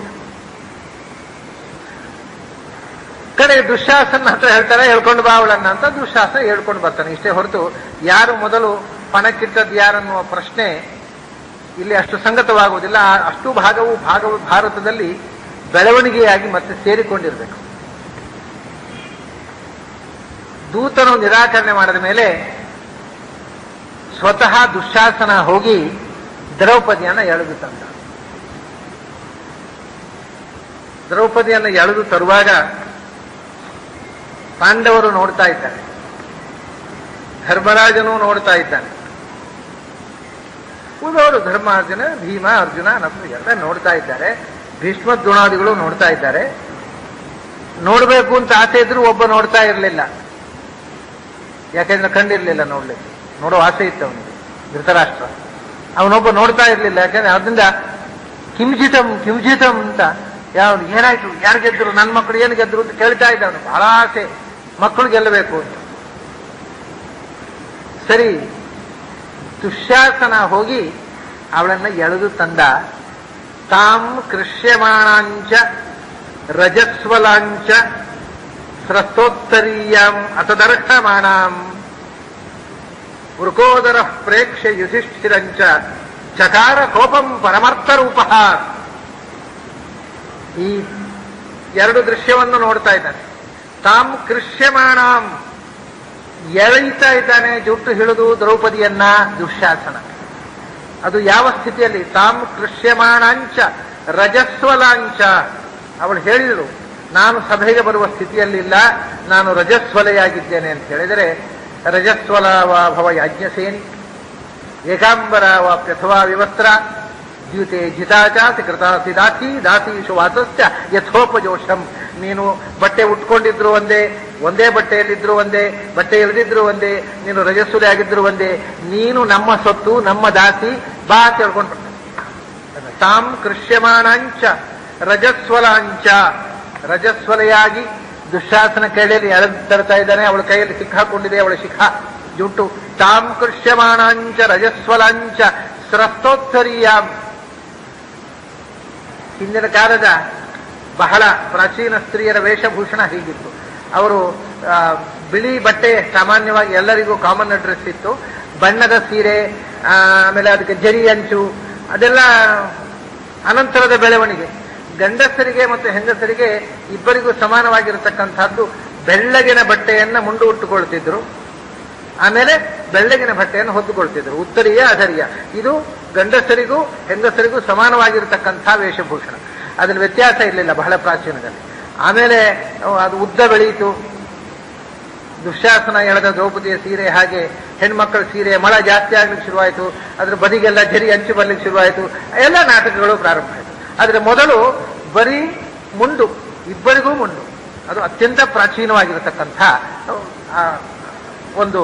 ಕಡೆ ದುಶ್ಯಾಸನ ಹತ್ರ ಹೇಳ್ತಾರೆ ಹೇಳ್ಕೊಂಡು ಬಾ ಅವಳನ್ನ ಅಂತ ದುಶ್ಯಾಸನ ಹೇಳ್ಕೊಂಡು ಬರ್ತಾನೆ ಇಷ್ಟೇ ಹೊರತು ಯಾರು ಮೊದಲು ಪಣಕ್ಕಿಟ್ಟದ್ದು ಯಾರನ್ನುವ ಪ್ರಶ್ನೆ ಇಲ್ಲಿ ಅಷ್ಟು ಸಂಗತವಾಗುವುದಿಲ್ಲ ಆ ಅಷ್ಟು ಭಾಗವು ಭಾಗವು ಭಾರತದಲ್ಲಿ ಬೆಳವಣಿಗೆಯಾಗಿ ಮತ್ತೆ ಸೇರಿಕೊಂಡಿರಬೇಕು ದೂತನು ನಿರಾಕರಣೆ ಮಾಡಿದ ಮೇಲೆ ಸ್ವತಃ ದುಶ್ಯಾಸನ ಹೋಗಿ ದ್ರೌಪದಿಯನ್ನ ಎಳೆದು ತಂದ ದ್ರೌಪದಿಯನ್ನು ಎಳೆದು ತರುವಾಗ ಪಾಂಡವರು ನೋಡ್ತಾ ಇದ್ದಾರೆ ಧರ್ಮರಾಜನು ನೋಡ್ತಾ ಇದ್ದಾನೆ ಉಳಿದವರು ಧರ್ಮಾರ್ಜುನ ಭೀಮ ಅರ್ಜುನ ನಮ್ದು ಎಲ್ಲ ನೋಡ್ತಾ ಇದ್ದಾರೆ ಭೀಷ್ಮ ದ್ರೋಣಾದಿಗಳು ನೋಡ್ತಾ ಇದ್ದಾರೆ ನೋಡ್ಬೇಕು ಅಂತ ಆಸೆ ಇದ್ರು ಒಬ್ಬ ನೋಡ್ತಾ ಇರಲಿಲ್ಲ ಯಾಕೆಂದ್ರೆ ಕಂಡಿರ್ಲಿಲ್ಲ ನೋಡ್ಲಿಕ್ಕೆ ನೋಡೋ ಆಸೆ ಇತ್ತು ಅವನಿಗೆ ಧೃತರಾಷ್ಟ್ರ ಅವನೊಬ್ಬ ನೋಡ್ತಾ ಇರ್ಲಿಲ್ಲ ಯಾಕಂದ್ರೆ ಅದರಿಂದ ಕಿಂಚಿತಂ ಕಿಂಚಿತಂ ಅಂತ ಯಾವ ಏನಾಯ್ತು ಯಾರು ಗೆದ್ರು ನನ್ನ ಮಕ್ಕಳು ಏನು ಗೆದ್ರು ಅಂತ ಕೇಳ್ತಾ ಇದ್ದ ಅವನು ಬಹಳ ಆಸೆ ಮಕ್ಕಳು ಗೆಲ್ಲಬೇಕು ಅಂತ ಸರಿ ದುಶ್ಯಾಸನ ಹೋಗಿ ಅವಳನ್ನ ಎಳೆದು ತಂದ ತಾಂ ಕೃಷ್ಯಮಾಣಾಂಚ ರಜಸ್ವಲಾಂಚ ಸ್ರಸ್ತೋತ್ತರೀಯಾಂ ಅತದರ್ಹಮಾಣಾಂ ವೃಕೋದರ ಪ್ರೇಕ್ಷೆ ಯುಧಿಷ್ಠಿರಂಚ ಚಕಾರ ಕೋಪಂ ಪರಮಾರ್ಥ ರೂಪ ಈ ಎರಡು ದೃಶ್ಯವನ್ನು ನೋಡ್ತಾ ಇದ್ದಾನೆ ತಾಮ್ ಕೃಷ್ಯಮಾಣಾಂ ಎಳೆಯುತ್ತಾ ಇದ್ದಾನೆ ಜುಟ್ಟು ಹಿಡಿದು ದ್ರೌಪದಿಯನ್ನ ದುಶ್ಯಾಸನ ಅದು ಯಾವ ಸ್ಥಿತಿಯಲ್ಲಿ ತಾಮ್ ಕೃಷ್ಯಮಾಣಾಂಚ ರಜಸ್ವಲಾಂಚ ಅವಳು ಹೇಳಿದಳು ನಾನು ಸಭೆಗೆ ಬರುವ ಸ್ಥಿತಿಯಲ್ಲಿಲ್ಲ ನಾನು ರಜಸ್ವಲೆಯಾಗಿದ್ದೇನೆ ಅಂತ ಹೇಳಿದರೆ ರಜಸ್ವಲ ವಾ ಭವ ಯಾಜ್ಞಸೇನಿ ಏಕಾಂಬರ ವಾಪ್ಯಥವಾ ವಿವಸ್ತ್ರ ದ್ಯೂತೆ ಜಿತಾಚಾತಿ ಕೃತಾಸಿ ದಾತಿ ದಾತೀಶು ವಾಸಸ್ಯ ಯಥೋಪಜೋಷಂ ನೀನು ಬಟ್ಟೆ ಉಟ್ಕೊಂಡಿದ್ರು ಒಂದೇ ಒಂದೇ ಬಟ್ಟೆಯಲ್ಲಿದ್ರು ಒಂದೇ ಬಟ್ಟೆ ಇಳಿದಿದ್ರು ಒಂದೇ ನೀನು ರಜಸ್ಸುಲೆ ಆಗಿದ್ರು ಒಂದೇ ನೀನು ನಮ್ಮ ಸೊತ್ತು ನಮ್ಮ ದಾಸಿ ಬಾ ಅಂತ ಹೇಳ್ಕೊಂಡು ತಾಮ್ ಕೃಷ್ಯಮಾಣಾಂಚ ರಜಸ್ವಲಾಂಚ ರಜಸ್ವಲೆಯಾಗಿ ದುಶ್ಯಾಸನ ಕೈಯಲ್ಲಿ ಎಳೆದು ತರ್ತಾ ಇದ್ದಾನೆ ಅವಳ ಕೈಯಲ್ಲಿ ಸಿಕ್ಕಾಕೊಂಡಿದೆ ಅವಳ ಶಿಖ ಜುಟ್ಟು ತಾಮ್ ಕೃಷ್ಯಮಾಣಾಂಚ ರಜಸ್ವಲಾಂಚ ಸ್ರಸ್ತೋತ್ತರೀಯಾಂ ಹಿಂದಿನ ಕಾಲದ ಬಹಳ ಪ್ರಾಚೀನ ಸ್ತ್ರೀಯರ ವೇಷಭೂಷಣ ಹೀಗಿತ್ತು ಅವರು ಆ, ಬಿಳಿ ಬಟ್ಟೆ ಸಾಮಾನ್ಯವಾಗಿ ಎಲ್ಲರಿಗೂ ಕಾಮನ್ ಡ್ರೆಸ್ ಇತ್ತು ಬಣ್ಣದ ಸೀರೆ ಆ, ಆಮೇಲೆ ಅದಕ್ಕೆ ಜರಿ ಅಂಚು ಅದೆಲ್ಲ ಅನಂತರದ ಬೆಳವಣಿಗೆ ಗಂಡಸರಿಗೆ ಮತ್ತು ಹೆಂಗಸರಿಗೆ ಇಬ್ಬರಿಗೂ ಸಮಾನವಾಗಿರತಕ್ಕಂಥದ್ದು ಬೆಳ್ಳಗಿನ ಬಟ್ಟೆಯನ್ನ ಮುಂಡು ಉಟ್ಟುಕೊಳ್ತಿದ್ರು ಆಮೇಲೆ ಬೆಳ್ಳಗಿನ ಬಟ್ಟೆಯನ್ನು ಹೊದ್ದುಕೊಳ್ತಿದ್ರು ಉತ್ತರೀಯ ಅಧರಿಯ ಇದು ಗಂಡಸರಿಗೂ ಹೆಂಗಸರಿಗೂ ಸಮಾನವಾಗಿರತಕ್ಕಂಥ ವೇಷಭೂಷಣ ಅದ್ರಲ್ಲಿ ವ್ಯತ್ಯಾಸ ಇರಲಿಲ್ಲ ಬಹಳ ಪ್ರಾಚೀನದಲ್ಲಿ ಆಮೇಲೆ ಅಹ್, ಅದು ಉದ್ದ ಬೆಳೆಯಿತು ದುಶ್ಯಾಸನ ಎಳೆದ ದ್ರೌಪದಿಯ ಸೀರೆ ಹಾಗೆ ಹೆಣ್ಮಕ್ಕಳ ಸೀರೆ ಮಳ ಜಾಸ್ತಿ ಆಗ್ಲಿಕ್ಕೆ ಶುರುವಾಯಿತು ಅದ್ರ ಬದಿಗೆಲ್ಲ ಜರಿ ಅಂಚು ಬರ್ಲಿಕ್ಕೆ ಶುರುವಾಯಿತು ಎಲ್ಲ ನಾಟಕಗಳು ಪ್ರಾರಂಭ ಆಯಿತು ಆದ್ರೆ ಮೊದಲು ಬರೀ ಮುಂಡು ಇಬ್ಬರಿಗೂ ಮುಂಡು ಅದು ಅತ್ಯಂತ ಪ್ರಾಚೀನವಾಗಿರತಕ್ಕಂಥ ಆ, ಒಂದು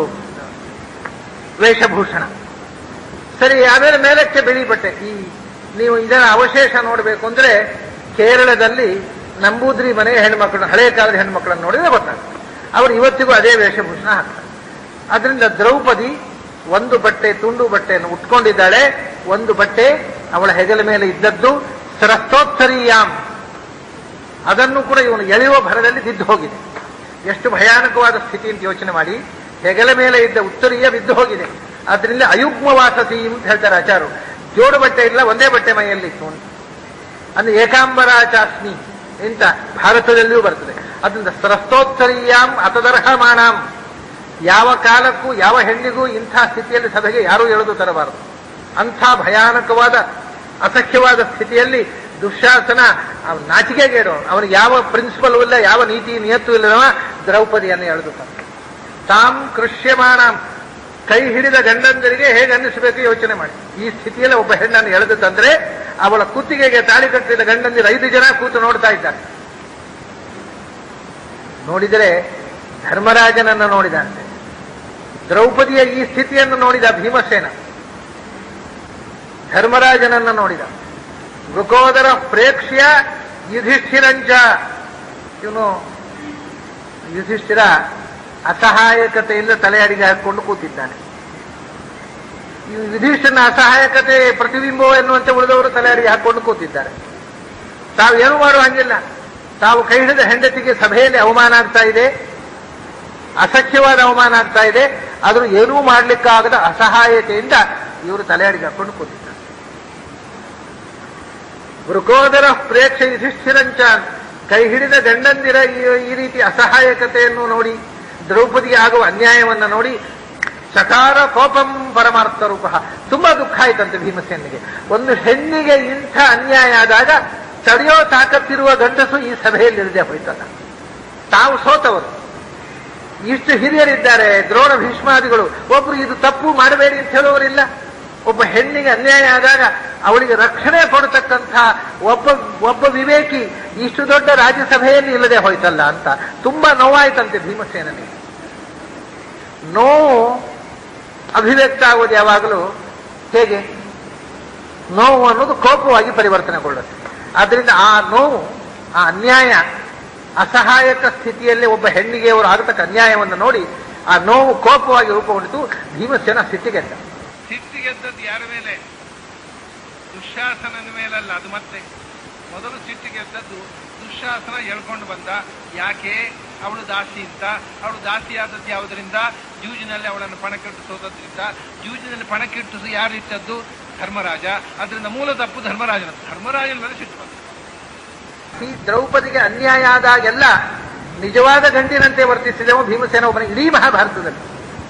ವೇಷಭೂಷಣ ಸರಿ ಆಮೇಲೆ ಮೇಲಕ್ಕೆ ಬಿಳಿ ಬಟ್ಟೆ ಈ ನೀವು ಇದರ ಅವಶೇಷ ನೋಡಬೇಕು ಅಂದ್ರೆ ಕೇರಳದಲ್ಲಿ ನಂಬೂದ್ರಿ ಮನೆಯ ಹೆಣ್ಮಕ್ಳನ್ನ ಹಳೆಯ ಕಾಲದ ಹೆಣ್ಮಕ್ಳನ್ನು ನೋಡಿದ್ರೆ ಗೊತ್ತಾಗುತ್ತೆ ಅವರು ಇವತ್ತಿಗೂ ಅದೇ ವೇಷಭೂಷಣ ಹಾಕ್ತಾರೆ ಅದರಿಂದ ದ್ರೌಪದಿ ಒಂದು ಬಟ್ಟೆ ತುಂಡು ಬಟ್ಟೆಯನ್ನು ಉಟ್ಕೊಂಡಿದ್ದಾಳೆ ಒಂದು ಬಟ್ಟೆ ಅವಳ ಹೆಗಲ ಮೇಲೆ ಇದ್ದದ್ದು ಸರಸ್ತೋತ್ತರೀಯಾಂ ಅದನ್ನು ಕೂಡ ಇವನು ಎಳೆಯುವ ಭರದಲ್ಲಿ ಬಿದ್ದು ಹೋಗಿದೆ ಎಷ್ಟು ಭಯಾನಕವಾದ ಸ್ಥಿತಿ ಅಂತ ಯೋಚನೆ ಮಾಡಿ ಹೆಗಲ ಮೇಲೆ ಇದ್ದ ಉತ್ತರೀಯ ಬಿದ್ದು ಹೋಗಿದೆ ಅದರಿಂದ ಅಯುಗ್ಮ ವಾಸತಿ ಅಂತ ಹೇಳ್ತಾರೆ ಆಚಾರು ಜೋಡು ಬಟ್ಟೆ ಇಲ್ಲ ಒಂದೇ ಬಟ್ಟೆ ಮೈಯಲ್ಲಿತ್ತು ಅಂತ ಅಂದ್ರೆ ಏಕಾಂಬರಾಚಾಸ್ಮಿ ಅಂತ ಭಾರತದಲ್ಲಿಯೂ ಬರ್ತದೆ ಅದರಿಂದ ಸರಸ್ತೋತ್ತರೀಯಾಂ ಅತದರ್ಹಮಾಣಾಂ ಯಾವ ಕಾಲಕ್ಕೂ ಯಾವ ಹೆಣ್ಣಿಗೂ ಇಂಥ ಸ್ಥಿತಿಯಲ್ಲಿ ಸಭೆಗೆ ಯಾರೂ ಎಳೆದು ತರಬಾರದು ಅಂಥ ಭಯಾನಕವಾದ ಅಸಖ್ಯವಾದ ಸ್ಥಿತಿಯಲ್ಲಿ ದುಶ್ಯಾಸನ ಅವ್ನು ನಾಚಿಕೆಗೇಡು ಅವನಿಗೆ ಯಾವ ಪ್ರಿನ್ಸಿಪಲ್ ಇಲ್ಲ ಯಾವ ನೀತಿ ನಿಯತ್ತು ಇಲ್ಲದವ ದ್ರೌಪದಿಯನ್ನು ಎಳೆದು ತಂದ ತಾಂ ಕೃಷ್ಯಮಾಣ ಕೈ ಹಿಡಿದ ಗಂಡಂದರಿಗೆ ಹೇಗೆ ಅನ್ನಿಸಬೇಕು ಯೋಚನೆ ಮಾಡಿ ಈ ಸ್ಥಿತಿಯಲ್ಲಿ ಒಬ್ಬ ಹೆಣ್ಣನ್ನು ಎಳೆದು ತಂದ್ರೆ ಅವಳ ಕುತ್ತಿಗೆಗೆ ತಾಳಿ ಕಟ್ಟಿದ ಗಂಡಂದಿರು ಐದು ಜನ ಕೂತು ನೋಡ್ತಾ ಇದ್ದಾರೆ ನೋಡಿದರೆ ಧರ್ಮರಾಜನನ್ನು ನೋಡಿದಂತೆ ದ್ರೌಪದಿಯ ಈ ಸ್ಥಿತಿಯನ್ನು ನೋಡಿದ ಭೀಮಸೇನ ಧರ್ಮರಾಜನನ್ನು ನೋಡಿದ ಮೃಕೋದರ ಪ್ರೇಕ್ಷ್ಯ ಯುಧಿಷ್ಠಿರಂಚ ಇವನು ಯುಧಿಷ್ಠಿರ ಅಸಹಾಯಕತೆಯಿಂದ ತಲೆ ಅಡಿಗೆ ಹಾಕಿಕೊಂಡು ಕೂತಿದ್ದಾನೆ ಈ ಯುಧಿಷ್ಠಿರನ ಅಸಹಾಯಕತೆ ಪ್ರತಿಬಿಂಬ ಎನ್ನುವಂತೆ ಉಳಿದವರು ತಲೆ ಅಡಿಗೆ ಹಾಕೊಂಡು ಕೂತಿದ್ದಾರೆ ತಾವು ಏನು ಮಾಡುವ ಹಂಗಿಲ್ಲ ತಾವು ಕೈ ಹಿಡಿದ ಹೆಂಡತಿಗೆ ಸಭೆಯಲ್ಲಿ ಅವಮಾನ ಆಗ್ತಾ ಇದೆ ಅಸಖ್ಯವಾದ ಅವಮಾನ ಆಗ್ತಾ ಇದೆ ಆದರೂ ಏನೂ ಮಾಡ್ಲಿಕ್ಕಾಗದ ಅಸಹಾಯತೆಯಿಂದ ಇವರು ತಲೆ ಅಡಿಗೆ ಹಾಕೊಂಡು ಕೂತಿದ್ದಾರೆ ಮೃಕೋದರ ಪ್ರೇಕ್ಷ ಯುಧಿಷ್ಠಿರಂಚ ಕೈ ಹಿಡಿದ ಗಂಡಂದಿರ ಈ- ಈ ರೀತಿ ಅಸಹಾಯಕತೆಯನ್ನು ನೋಡಿ ದ್ರೌಪದಿಗೆ ಆಗುವ ಅನ್ಯಾಯವನ್ನು ನೋಡಿ ಸಕಾರ ಕೋಪಂ ಪರಮಾರ್ಥ ರೂಪ ತುಂಬಾ ದುಃಖ ಆಯ್ತಂತೆ ಭೀಮಸೇನಿಗೆ ಒಂದು ಹೆಣ್ಣಿಗೆ ಇಂಥ ಅನ್ಯಾಯ ಆದಾಗ ತಡೆಯೋ ತಾಕತ್ತಿರುವ ಗಂಡಸು ಈ ಸಭೆಯಲ್ಲಿ ಇರದೆ ಹೋಯ್ತಲ್ಲ ತಾವು ಸೋತವರು ಇಷ್ಟು ಹಿರಿಯರಿದ್ದಾರೆ ದ್ರೋಣ ಭೀಷ್ಮಾದಿಗಳು ಒಬ್ರು ಇದು ತಪ್ಪು ಮಾಡಬೇಡಿ ಅಂತ ಹೇಳುವವರಿಲ್ಲ ಒಬ್ಬ ಹೆಣ್ಣಿಗೆ ಅನ್ಯಾಯ ಆದಾಗ ಅವಳಿಗೆ ರಕ್ಷಣೆ ಕೊಡತಕ್ಕಂಥ ಒಬ್ಬ ಒಬ್ಬ ವಿವೇಕಿ ಇಷ್ಟು ದೊಡ್ಡ ರಾಜ್ಯಸಭೆಯಲ್ಲಿ ಇಲ್ಲದೆ ಹೋಯ್ತಲ್ಲ ಅಂತ ತುಂಬಾ ನೋವಾಯ್ತಂತೆ ಭೀಮಸೇನಿಗೆ ನೋವು ಅಭಿವ್ಯಕ್ತ ಆಗೋದು ಯಾವಾಗಲೂ ಹೇಗೆ ನೋವು ಅನ್ನೋದು ಕೋಪವಾಗಿ ಪರಿವರ್ತನೆಗೊಳ್ಳುತ್ತೆ ಆದ್ದರಿಂದ ಆ ನೋವು ಆ ಅನ್ಯಾಯ ಅಸಹಾಯಕ ಸ್ಥಿತಿಯಲ್ಲಿ ಒಬ್ಬ ಹೆಣ್ಣಿಗೆ ಅವರು ಆಗತಕ್ಕ ಅನ್ಯಾಯವನ್ನು ನೋಡಿ ಆ ನೋವು ಕೋಪವಾಗಿ ರೂಪುಗೊಂಡಿತು ಭೀಮಸೇನ ಸಿಟ್ಟಿಗೆದ್ದ ಸಿಟ್ಟಿಗೆದ್ದದ್ದು ಯಾರ ಮೇಲೆ ದುಶ್ಯಾಸನನ ಮೇಲಲ್ಲ ಅದು ಮತ್ತೆ ಮೊದಲು ಸಿಟ್ಟಿಗೆದ್ದದ್ದು ದುಶ್ಯಾಸನ ಎಳ್ಕೊಂಡು ಬಂದ ಯಾಕೆ ಅವಳು ದಾಸಿ ಅಂತ ಅವಳು ದಾಸಿ ಆದದ್ದು ಯಾವುದರಿಂದ ಜೂಜಿನಲ್ಲಿ ಅವಳನ್ನು ಪಣಕ್ಕಿಟ್ಟು ಸೋದದ್ರಿಂದ ಜೂಜಿನಲ್ಲಿ ಪಣಕ್ಕಿಟ್ಟು ಯಾರು ಇಟ್ಟದ್ದು ಧರ್ಮರಾಜ ಅದರಿಂದ ಮೂಲ ತಪ್ಪು ಧರ್ಮರಾಜನ ಧರ್ಮರಾಜನ ಮೇಲೆ ಸಿಟ್ಟು ಬಂತು ಈ ದ್ರೌಪದಿಗೆ ಅನ್ಯಾಯ ಆದಾಗೆಲ್ಲ ನಿಜವಾದ ಗಂಡಿನಂತೆ ವರ್ತಿಸಿದವ ಭೀಮಸೇನ ಒಬ್ಬನ ಇಡೀ ಮಹಾಭಾರತದಲ್ಲಿ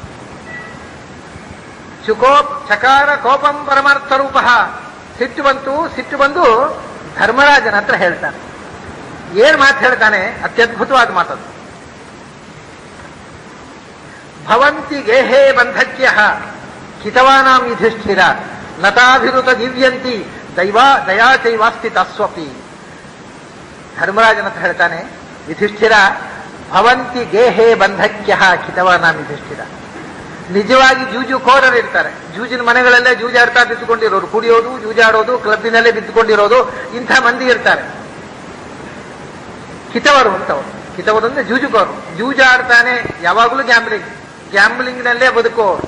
ಶುಕೋಪ್ ಚಕಾರ ಕೋಪಂ ಪರಮಾರ್ಥ ರೂಪ ಸಿಟ್ಟು ಬಂತು ಸಿಟ್ಟು ಬಂದು ಧರ್ಮರಾಜನ ಹತ್ರ ಹೇಳ್ತಾನೆ ಏನ್ ಮಾತು ಹೇಳ್ತಾನೆ ಅತ್ಯದ್ಭುತವಾದ ಮಾತದು ಭವಂತಿ ಗೇಹೇ ಬಂಧಕ್ಯ ಹಿತವಾನಾಂ ಯುಧಿಷ್ಠಿರ ನತಾಭಿರುತ ದಿವ್ಯಂತಿ ದೈವಾ ದಯಾ ಚೈವಾಸ್ತಿ ತಸ್ವಪಿ ಧರ್ಮರಾಜನ ಹತ್ರ ಹೇಳ್ತಾನೆ ಯುಧಿಷ್ಠಿರ ಭವಂತಿ ಗೇಹೇ ಬಂಧಕ್ಯ ಹಿತವಾನಾಂ ಯುಧಿಷ್ಠಿರ ನಿಜವಾಗಿ ಜೂಜುಕೋರರು ಇರ್ತಾರೆ ಜೂಜಿನ ಮನೆಗಳಲ್ಲೇ ಜೂಜಾಡ್ತಾ ಬಿದ್ದುಕೊಂಡಿರೋರು ಕುಡಿಯೋದು ಜೂಜಾಡೋದು ಕ್ಲಬ್ಬಿನಲ್ಲೇ ಬಿದ್ದುಕೊಂಡಿರೋದು ಇಂಥ ಮಂದಿ ಇರ್ತಾರೆ ಹಿತವರು ಅಂತವರು ಹಿತವರು ಅಂದ್ರೆ ಜೂಜುಕೋರು ಜೂಜಾಡ್ತಾನೆ ಯಾವಾಗಲೂ ಗ್ಯಾಂಬ್ಲಿಂಗ್ ಗ್ಯಾಂಬ್ಲಿಂಗ್ನಲ್ಲೇ ಬದುಕೋರು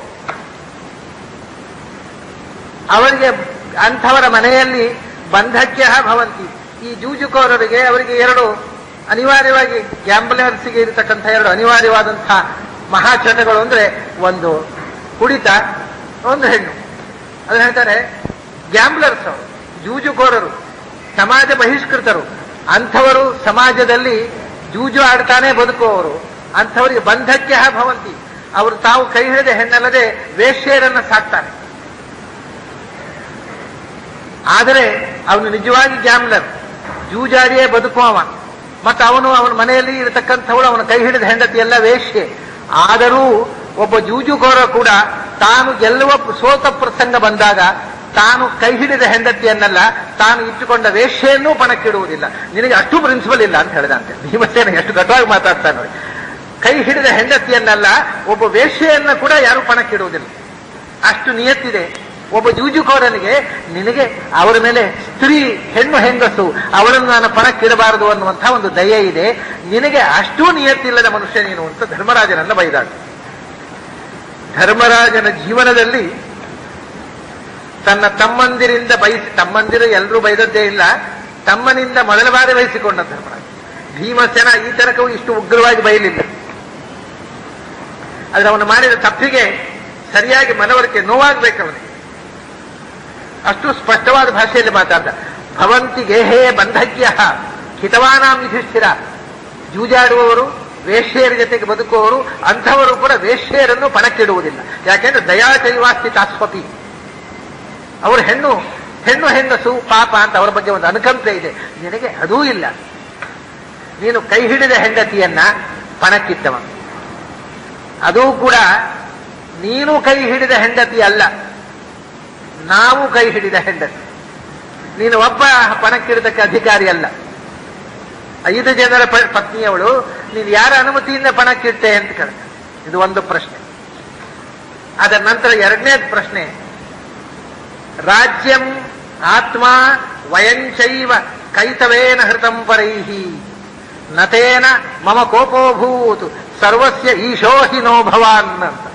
ಅವರಿಗೆ ಅಂಥವರ ಮನೆಯಲ್ಲಿ ಬಂಧಕ್ಯ ಭವಂತಿ ಈ ಜೂಜುಕೋರರಿಗೆ ಅವರಿಗೆ ಎರಡು ಅನಿವಾರ್ಯವಾಗಿ ಗ್ಯಾಂಬ್ಲರ್ಸ್ಗೆ ಇರತಕ್ಕಂಥ ಎರಡು ಅನಿವಾರ್ಯವಾದಂತಹ ಮಹಾಚಟಗಳು ಅಂದ್ರೆ ಒಂದು ಕುಡಿತ ಒಂದು ಹೆಣ್ಣು ಅದು ಹೇಳ್ತಾರೆ ಗ್ಯಾಂಬ್ಲರ್ಸ್ ಅವರು ಜೂಜುಕೋರರು ಸಮಾಜ ಬಹಿಷ್ಕೃತರು ಅಂಥವರು ಸಮಾಜದಲ್ಲಿ ಜೂಜು ಆಡ್ತಾನೆ ಬದುಕುವವರು ಅಂಥವರಿಗೆ ಬಂಧಕ್ಕೆ ಭವಂತಿ ಅವರು ತಾವು ಕೈ ಹಿಡಿದ ಹೆಣ್ಣಲ್ಲದೆ ವೇಶ್ಯರನ್ನ ಸಾಕ್ತಾರೆ ಆದರೆ ಅವನು ನಿಜವಾಗಿ ಗ್ಯಾಮ್ಲರ್ ಜೂಜಾಡಿಯೇ ಬದುಕುವವ ಮತ್ತು ಅವನು ಅವನ ಮನೆಯಲ್ಲಿ ಇರತಕ್ಕಂಥವಳು ಅವನ ಕೈ ಹಿಡಿದ ಹೆಂಡತಿ ಎಲ್ಲ ವೇಶ್ಯೆ ಆದರೂ ಒಬ್ಬ ಜೂಜುಗೋರ ಕೂಡ ತಾನು ಗೆಲ್ಲುವ ಸೋತ ಪ್ರಸಂಗ ಬಂದಾಗ ತಾನು ಕೈ ಹಿಡಿದ ಹೆಂಡತಿಯನ್ನೆಲ್ಲ ತಾನು ಇಟ್ಟುಕೊಂಡ ವೇಶ್ಯೆಯನ್ನೂ ಪಣಕ್ಕಿಡುವುದಿಲ್ಲ ನಿನಗೆ ಅಷ್ಟು ಪ್ರಿನ್ಸಿಪಲ್ ಇಲ್ಲ ಅಂತ ಹೇಳಿದಂತೆ ಭೀಮಸೇನ ಎಷ್ಟು ಕಟುವಾಗಿ ಮಾತಾಡ್ತಾನೆ ನೋಡಿ ಕೈ ಹಿಡಿದ ಹೆಂಡತಿಯನ್ನೆಲ್ಲ ಒಬ್ಬ ವೇಶ್ಯೆಯನ್ನ ಕೂಡ ಯಾರು ಪಣಕ್ಕಿಡುವುದಿಲ್ಲ ಅಷ್ಟು ನಿಯತ್ತಿದೆ ಒಬ್ಬ ಜೂಜುಕೋರನಿಗೆ ನಿನಗೆ ಅವರ ಮೇಲೆ ಸ್ತ್ರೀ ಹೆಣ್ಣು ಹೆಂಗಸು ಅವಳನ್ನು ನಾನು ಪಣಕ್ಕಿಡಬಾರದು ಅನ್ನುವಂತಹ ಒಂದು ದಯೆ ಇದೆ ನಿನಗೆ ಅಷ್ಟೂ ನಿಯತ್ತಿಲ್ಲದ ಮನುಷ್ಯ ನೀನು ಅಂತ ಧರ್ಮರಾಜನನ್ನ ಬೈದಾಡ ಧರ್ಮರಾಜನ ಜೀವನದಲ್ಲಿ ತನ್ನ ತಮ್ಮಂದಿರಿಂದ ಬಯಸಿ ತಮ್ಮಂದಿರು ಎಲ್ಲರೂ ಬೈದದ್ದೇ ಇಲ್ಲ ತಮ್ಮನಿಂದ ಮೊದಲ ಬಾರಿ ಬಯಸಿಕೊಂಡ ಧರ್ಮರಾಜ ಭೀಮಸೇನ ಈ ತನಕವೂ ಇಷ್ಟು ಉಗ್ರವಾಗಿ ಬಯಲಿಲ್ಲ ಆದ್ರೆ ಅವನು ಮಾಡಿದ ತಪ್ಪಿಗೆ ಸರಿಯಾಗಿ ಮನವರಿಕೆ ನೋವಾಗಬೇಕು ಅವನಿಗೆ ಅಷ್ಟು ಸ್ಪಷ್ಟವಾದ ಭಾಷೆಯಲ್ಲಿ ಮಾತಾಡ್ದ ಭವಂತಿ ಗೇಹೇ ಬಂಧಕ್ಯ ಹಿತವಾನಾಂ ಯುಧಿಷ್ಠಿರ ಜೂಜಾಡುವವರು ವೇಶ್ಯೆಯರ ಜೊತೆಗೆ ಬದುಕುವವರು ಅಂಥವರು ಕೂಡ ವೇಶ್ಯೆಯರನ್ನು ಪಣಕ್ಕಿಡುವುದಿಲ್ಲ ಯಾಕೆಂದ್ರೆ ದಯಾ ಚೈವಾಸ್ತಿ ತಾಸ್ವಪಿ ಅವರು ಹೆಣ್ಣು ಹೆಣ್ಣು ಹೆಂಗಸು ಪಾಪ ಅಂತ ಅವರ ಬಗ್ಗೆ ಒಂದು ಅನುಕಂಪೆ ಇದೆ ನಿನಗೆ ಅದೂ ಇಲ್ಲ ನೀನು ಕೈ ಹಿಡಿದ ಹೆಂಡತಿಯನ್ನ ಪಣಕ್ಕಿತ್ತವ ಅದೂ ಕೂಡ ನೀನು ಕೈ ಹಿಡಿದ ಹೆಂಡತಿ ಅಲ್ಲ ನಾವು ಕೈ ಹಿಡಿದ ಹೆಂಡತಿ ನೀನು ಒಬ್ಬ ಪಣಕ್ಕಿಡದಕ್ಕೆ ಅಧಿಕಾರಿ ಅಲ್ಲ ಐದು ಜನರ ಪ- ಪತ್ನಿಯವಳು ನೀನು ಯಾರ ಅನುಮತಿಯಿಂದ ಪಣಕ್ಕಿಟ್ಟೆ ಅಂತ ಕೇಳ್ತಾರೆ ಇದು ಒಂದು ಪ್ರಶ್ನೆ ಅದರ ನಂತರ ಎರಡನೇ ಪ್ರಶ್ನೆ ರಾಜ್ಯಂ ಆತ್ಮ ವಯಂಚೈವ ಕೈತವೇನ ಹೃತಂ ಪರೈಹಿ ನತೇನ ಮಮ ಕೋಪೋಭೂತ್ ಸರ್ವಸ್ಯ ಈಶೋ ಹಿ ನೋ ಭವಾನ್ ಅಂತ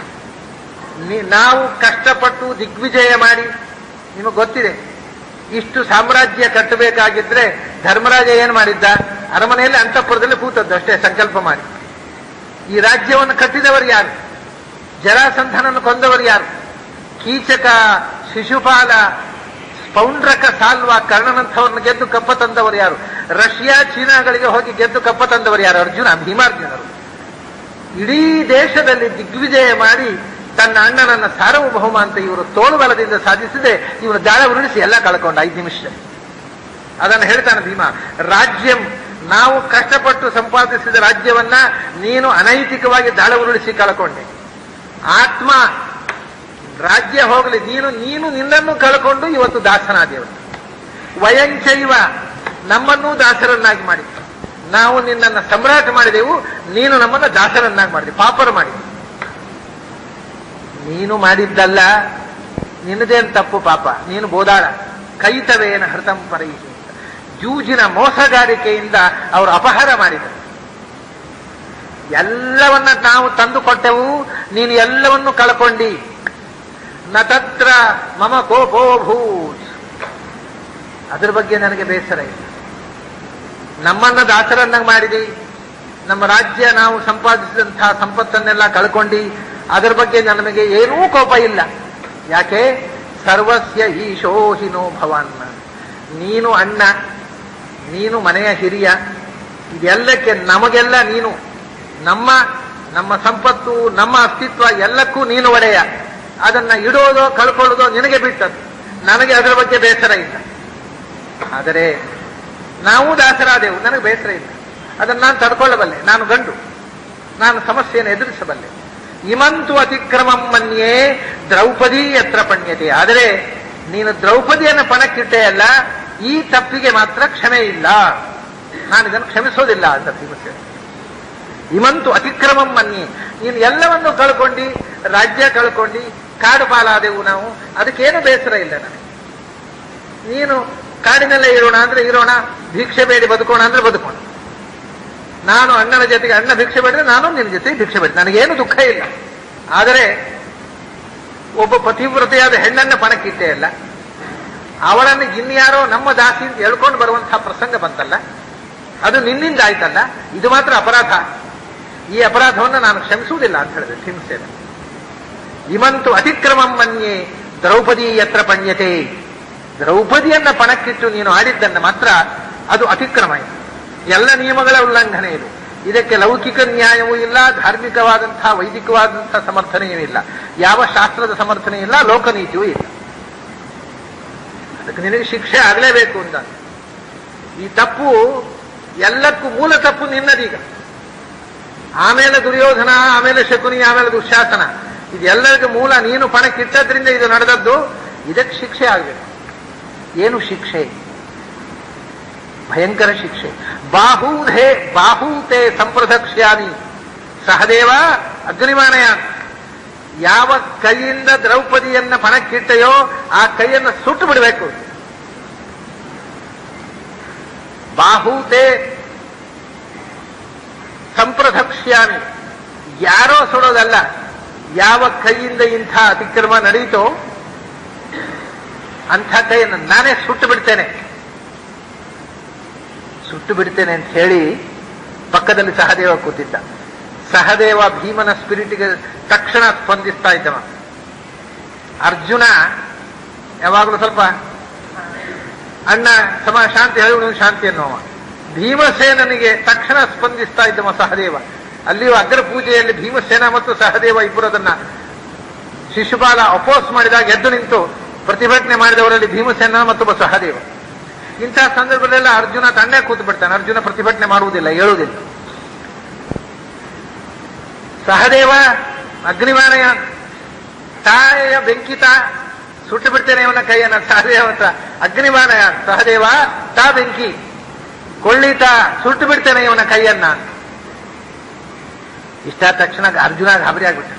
ನಿ- ನಾವು ಕಷ್ಟಪಟ್ಟು ದಿಗ್ವಿಜಯ ಮಾಡಿ ನಿಮಗೆ ಗೊತ್ತಿದೆ ಇಷ್ಟು ಸಾಮ್ರಾಜ್ಯ ಕಟ್ಟಬೇಕಾಗಿದ್ರೆ ಧರ್ಮರಾಜ ಏನ್ ಮಾಡಿದ್ದ ಅರಮನೆಯಲ್ಲಿ ಅಂತಃಪುರದಲ್ಲಿ ಕೂತದ್ದು ಅಷ್ಟೇ ಸಂಕಲ್ಪ ಮಾಡಿ ಈ ರಾಜ್ಯವನ್ನು ಕಟ್ಟಿದವರು ಯಾರು ಜರಾಸಂಧನನ್ನು ಕೊಂದವರು ಯಾರು ಕೀಚಕ ಶಿಶುಪಾಲ ಪೌಂಡ್ರಕ ಸಾಲ್ವ ಕರ್ಣನಂಥವ್ರನ್ನ ಗೆದ್ದು ಕಪ್ಪ ತಂದವರು ಯಾರು ರಷ್ಯಾ ಚೀನಾಗಳಿಗೆ ಹೋಗಿ ಗೆದ್ದು ಕಪ್ಪ ತಂದವರು ಯಾರು ಅರ್ಜುನ ಭೀಮಾರ್ಜುನರು ಇಡೀ ದೇಶದಲ್ಲಿ ದಿಗ್ವಿಜಯ ಮಾಡಿ ತನ್ನ ಅಣ್ಣನನ್ನ ಸಾರ್ವಭೌಮ ಅಂತ ಇವರು ತೋಳುಬಲದಿಂದ ಸಾಧಿಸಿದೆ ಇವನು ದಾಳ ಉರುಳಿಸಿ ಎಲ್ಲ ಕಳ್ಕೊಂಡ ಐದು ನಿಮಿಷ ಅದನ್ನು ಹೇಳ್ತಾನೆ ಭೀಮ ರಾಜ್ಯಂ ನಾವು ಕಷ್ಟಪಟ್ಟು ಸಂಪಾದಿಸಿದ ರಾಜ್ಯವನ್ನ ನೀನು ಅನೈತಿಕವಾಗಿ ದಾಳ ಉರುಳಿಸಿ ಕಳ್ಕೊಂಡೆ ಆತ್ಮ ರಾಜ್ಯ ಹೋಗಲಿ ನೀನು ನೀನು ನಿನ್ನನ್ನು ಕಳ್ಕೊಂಡು ಇವತ್ತು ದಾಸನಾದೇವರು ವಯಂಚೈವ ನಮ್ಮನ್ನೂ ದಾಸರನ್ನಾಗಿ ಮಾಡಿ ನಾವು ನಿನ್ನನ್ನು ಸಮ್ರಾಟ ಮಾಡಿದೆವು ನೀನು ನಮ್ಮನ್ನ ದಾಸರನ್ನಾಗಿ ಮಾಡಿದೆ ಪಾಪರು ಮಾಡಿದೆ ನೀನು ಮಾಡಿದ್ದಲ್ಲ ನಿನ್ನದೇನು ತಪ್ಪು ಪಾಪ ನೀನು ಬೋದಾಳ ಕೈತವೇನ ಹೃತಂ ಪರೈಹಿ ಜೂಜಿನ ಮೋಸಗಾರಿಕೆಯಿಂದ ಅವರು ಅಪಹಾರ ಮಾಡಿದರು ಎಲ್ಲವನ್ನ ನಾವು ತಂದು ಕೊಟ್ಟೆವು ನೀನು ಎಲ್ಲವನ್ನು ಕಳ್ಕೊಂಡಿ ನ ತತ್ರ ಮಮ ಕೋಪೋಭೂತ್ ಅದ್ರ ಬಗ್ಗೆ ನನಗೆ ಬೇಸರ ಇಲ್ಲ ನಮ್ಮನ್ನ ದಾಸರನ್ನಾಗಿ ಮಾಡಿದಿ ನಮ್ಮ ರಾಜ್ಯ ನಾವು ಸಂಪಾದಿಸಿದಂತಹ ಸಂಪತ್ತನ್ನೆಲ್ಲ ಕಳ್ಕೊಂಡಿ ಅದರ ಬಗ್ಗೆ ನಮಗೆ ಏನೂ ಕೋಪ ಇಲ್ಲ ಯಾಕೆ ಸರ್ವಸ್ಯ ಈಶೋಹಿನೋ ಭವಾನ್ ನೀನು ಅಣ್ಣ ನೀನು ಮನೆಯ ಹಿರಿಯ ಇದೆಲ್ಲಕ್ಕೆ ನಮಗೆಲ್ಲ ನೀನು ನಮ್ಮ ನಮ್ಮ ಸಂಪತ್ತು ನಮ್ಮ ಅಸ್ತಿತ್ವ ಎಲ್ಲಕ್ಕೂ ನೀನು ಒಡೆಯ ಅದನ್ನ ಇಡೋದೋ ಕಳ್ಕೊಳ್ಳೋದೋ ನಿನಗೆ ಬಿಟ್ಟದ್ದು ನನಗೆ ಅದರ ಬಗ್ಗೆ ಬೇಸರ ಇಲ್ಲ ಆದರೆ ನಾವು ದಾಸರಾದೆವು ನನಗೆ ಬೇಸರ ಇಲ್ಲ ಅದನ್ನು ನಾನು ತಡ್ಕೊಳ್ಳಬಲ್ಲೆ ನಾನು ಗಂಡು ನಾನು ಸಮಸ್ಯೆಯನ್ನು ಎದುರಿಸಬಲ್ಲೆ ಇಮಂತು ಅತಿಕ್ರಮಂ ಮನ್ಯೇ ದ್ರೌಪದಿ ಎತ್ರ ಪಣ್ಯತೆ ಆದರೆ ನೀನು ದ್ರೌಪದಿಯನ್ನು ಪಣಕ್ಕಿಟ್ಟೆ ಅಲ್ಲ ಈ ತಪ್ಪಿಗೆ ಮಾತ್ರ ಕ್ಷಮೆ ಇಲ್ಲ ನಾನು ಇದನ್ನು ಕ್ಷಮಿಸೋದಿಲ್ಲ ಅಂತ ಭೀಮಸೇನ ಇಮಂತು ಅತಿಕ್ರಮಂ ಮನ್ಯೆ ನೀನು ಎಲ್ಲವನ್ನು ಕಳ್ಕೊಂಡು ರಾಜ್ಯ ಕಳ್ಕೊಂಡು ಕಾಡು ಪಾಲಾದೆವು ನಾವು ಅದಕ್ಕೇನು ಬೇಸರ ಇಲ್ಲ ನನಗೆ ನೀನು ಕಾಡಿನಲ್ಲೇ ಇರೋಣ ಅಂದ್ರೆ ಇರೋಣ ಭಿಕ್ಷೆ ಬೇಡಿ ಬದುಕೋಣ ಅಂದ್ರೆ ಬದುಕೋಣ ನಾನು ಅಣ್ಣನ ಜೊತೆಗೆ ಅಣ್ಣ ಭಿಕ್ಷೆ ಬೇಡಿದ್ರೆ ನಾನು ನಿನ್ನ ಜೊತೆ ಭಿಕ್ಷೆ ಬೇಡಿ ನನಗೇನು ದುಃಖ ಇಲ್ಲ ಆದರೆ ಒಬ್ಬ ಪತಿವ್ರತೆಯಾದ ಹೆಣ್ಣನ್ನ ಪಣಕ್ಕಿಟ್ಟೆ ಅಲ್ಲ ಅವಳನ್ನು ಇನ್ಯಾರೋ ನಮ್ಮ ದಾಸಿ ಅಂತ ಹೇಳ್ಕೊಂಡು ಬರುವಂತಹ ಪ್ರಸಂಗ ಬಂತಲ್ಲ ಅದು ನಿನ್ನಿಂದ ಆಯ್ತಲ್ಲ ಇದು ಮಾತ್ರ ಅಪರಾಧ ಈ ಅಪರಾಧವನ್ನು ನಾನು ಕ್ಷಮಿಸುವುದಿಲ್ಲ ಅಂತ ಹೇಳಿದೆ ಹಿಂಸೆನ ಇಮಂತು ಅತಿಕ್ರಮಂ ಮನ್ಯೆ ದ್ರೌಪದಿ ಯತ್ರ ಪಣ್ಯತೆ ದ್ರೌಪದಿಯನ್ನ ಪಣಕ್ಕಿಟ್ಟು ನೀನು ಆಡಿದ್ದನ್ನ ಮಾತ್ರ ಅದು ಅತಿಕ್ರಮ ಇದು ಎಲ್ಲ ನಿಯಮಗಳ ಉಲ್ಲಂಘನೆ ಇದು ಇದಕ್ಕೆ ಲೌಕಿಕ ನ್ಯಾಯವೂ ಇಲ್ಲ ಧಾರ್ಮಿಕವಾದಂತಹ ವೈದಿಕವಾದಂತಹ ಸಮರ್ಥನೆಯೂ ಇಲ್ಲ ಯಾವ ಶಾಸ್ತ್ರದ ಸಮರ್ಥನೆ ಇಲ್ಲ ಲೋಕನೀತಿಯೂ ಇಲ್ಲ ಅದಕ್ಕೆ ನಿನಗೆ ಶಿಕ್ಷೆ ಆಗಲೇಬೇಕು ಅಂತ ಈ ತಪ್ಪು ಎಲ್ಲಕ್ಕೂ ಮೂಲ ತಪ್ಪು ನಿನ್ನದೀಗ ಆಮೇಲೆ ದುರ್ಯೋಧನ ಆಮೇಲೆ ಶಕುನಿ ಆಮೇಲೆ ದುಶ್ಯಾಸನ ಇದೆಲ್ಲರಿಗೂ ಮೂಲ ನೀನು ಪಣಕ್ಕಿಟ್ಟದ್ರಿಂದ ಇದು ನಡೆದದ್ದು ಇದಕ್ಕೆ ಶಿಕ್ಷೆ ಆಗಬೇಕು ಏನು ಶಿಕ್ಷೆ ಭಯಂಕರ ಶಿಕ್ಷೆ ಬಾಹೂಧೇ ಬಾಹೂತೆ ಸಂಪ್ರದಕ್ಷ್ಯಾಮಿ ಸಹದೇವ ಅಗ್ನಿಮಾನಯ ಯಾವ ಕೈಯಿಂದ ದ್ರೌಪದಿಯನ್ನ ಪಣಕ್ಕಿಟ್ಟೆಯೋ ಆ ಕೈಯನ್ನು ಸುಟ್ಟು ಬಿಡಬೇಕು ಬಾಹೂತೆ ಸಂಪ್ರದಕ್ಷ್ಯಾಮಿ ಯಾರೋ ಸುಡೋದಲ್ಲ ಯಾವ ಕೈಯಿಂದ ಇಂಥ ಅತಿಕ್ರಮ ನಡೆಯಿತೋ ಅಂಥ ಕೈಯನ್ನು ನಾನೇ ಸುಟ್ಟು ಬಿಡ್ತೇನೆ ಸುಟ್ಟು ಬಿಡ್ತೇನೆ ಅಂತ ಹೇಳಿ ಪಕ್ಕದಲ್ಲಿ ಸಹದೇವ ಕೂತಿದ್ದ ಸಹದೇವ ಭೀಮನ ಸ್ಪಿರಿಟ್ಗೆ ತಕ್ಷಣ ಸ್ಪಂದಿಸ್ತಾ ಇದ್ದವ ಅರ್ಜುನ ಯಾವಾಗಲೂ ಸ್ವಲ್ಪ ಅಣ್ಣ ಸಮ ಶಾಂತಿ ಹೇಳುವ ಶಾಂತಿ ಅನ್ನುವ ಭೀಮಸೇನನಿಗೆ ತಕ್ಷಣ ಸ್ಪಂದಿಸ್ತಾ ಇದ್ದವ ಸಹದೇವ ಅಲ್ಲಿಯೂ ಅಗ್ರ ಪೂಜೆಯಲ್ಲಿ ಭೀಮಸೇನ ಮತ್ತು ಸಹದೇವ ಇಬ್ಬರದನ್ನ ಶಿಶುಪಾಲ ಅಪೋಸ್ ಮಾಡಿದಾಗ ಎದ್ದು ನಿಂತು ಪ್ರತಿಭಟನೆ ಮಾಡಿದವರಲ್ಲಿ ಭೀಮಸೇನ ಮತ್ತು ಸಹದೇವ ಇಂತಹ ಸಂದರ್ಭದಲ್ಲೆಲ್ಲ ಅರ್ಜುನ ತಣ್ಣೆ ಕೂತು ಬಿಡ್ತಾನೆ ಅರ್ಜುನ ಪ್ರತಿಭಟನೆ ಮಾಡುವುದಿಲ್ಲ ಹೇಳುವುದಿಲ್ಲ ಸಹದೇವ ಅಗ್ನಿಮಾನಯ ತಾಯ ಬೆಂಕಿತ ಸುಟ್ಟು ಬಿಡ್ತೇನೆ ಅವನ ಕೈಯನ್ನ ಸಹದೇವ ಅಂತ ಅಗ್ನಿಮಾನಯ ಸಹದೇವ ತಾ ಬೆಂಕಿ ಕೊಳ್ಳಿತ ಸುಟ್ಟು ಬಿಡ್ತೇನೆ ಇವನ ಕೈಯನ್ನ ಇಷ್ಟಾದ ತಕ್ಷಣ ಅರ್ಜುನ ಗಾಬರಿ ಆಗ್ಬಿಟ್ಟ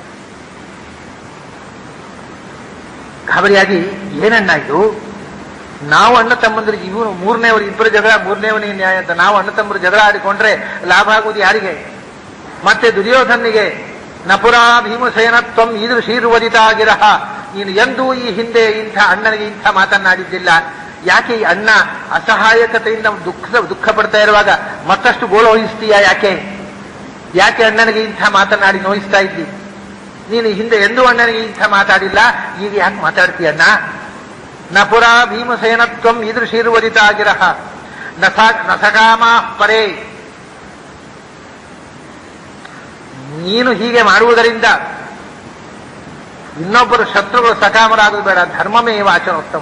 ಗಾಬರಿಯಾಗಿ ಏನಣ್ಣ ಇದು ನಾವು ಅಣ್ಣ ತಮ್ಮಂದ್ರಿಗೆ ಇವರು ಮೂರನೇವರು ಇಬ್ಬರು ಜಗಳ ಮೂರನೇವನಿಗೆ ನ್ಯಾಯ ಅಂತ ನಾವು ಅಣ್ಣ ತಮ್ಮರು ಜಗಳ ಆಡಿಕೊಂಡ್ರೆ ಲಾಭ ಆಗುವುದು ಯಾರಿಗೆ ಮತ್ತೆ ದುರ್ಯೋಧನಿಗೆ ನಪುರಾ ಭೀಮಸೇನ ತ್ವಂ ಈದೃಶೀರ್ವದಿತ ಆಗಿರಹ ನೀನು ಎಂದೂ ಈ ಹಿಂದೆ ಇಂಥ ಅಣ್ಣನಿಗೆ ಇಂಥ ಮಾತನ್ನಾಡಿದ್ದಿಲ್ಲ ಯಾಕೆ ಈ ಅಣ್ಣ ಅಸಹಾಯಕತೆಯಿಂದ ದುಃಖ ದುಃಖ ಪಡ್ತಾ ಇರುವಾಗ ಮತ್ತಷ್ಟು ಗೋಳೋಹಿಸ್ತೀಯ ಯಾಕೆ ಯಾಕೆ ಅಣ್ಣನಿಗೆ ಇಂಥ ಮಾತನಾಡಿ ನೋಯಿಸ್ತಾ ಇದ್ದಿ ನೀನು ಹಿಂದೆ ಎಂದೂ ಅಣ್ಣನಿಗೆ ಇಂಥ ಮಾತಾಡಿಲ್ಲ ಈಗ ಯಾಕೆ ಮಾತಾಡ್ತೀಯ ಅಣ್ಣ ನಪುರಾ ಭೀಮಸೇನತ್ವಂ ಈದೃಶೀರ್ವದಿತ ಆಗಿರಹ ನಸ ನಸಕಾಮಾ ಪರೇ ನೀನು ಹೀಗೆ ಮಾಡುವುದರಿಂದ ಇನ್ನೊಬ್ಬರು ಶತ್ರುಗಳು ಸಕಾಮರಾಗುವುದು ಬೇಡ ಧರ್ಮಮೇ ವಾಚನೋತ್ತಮ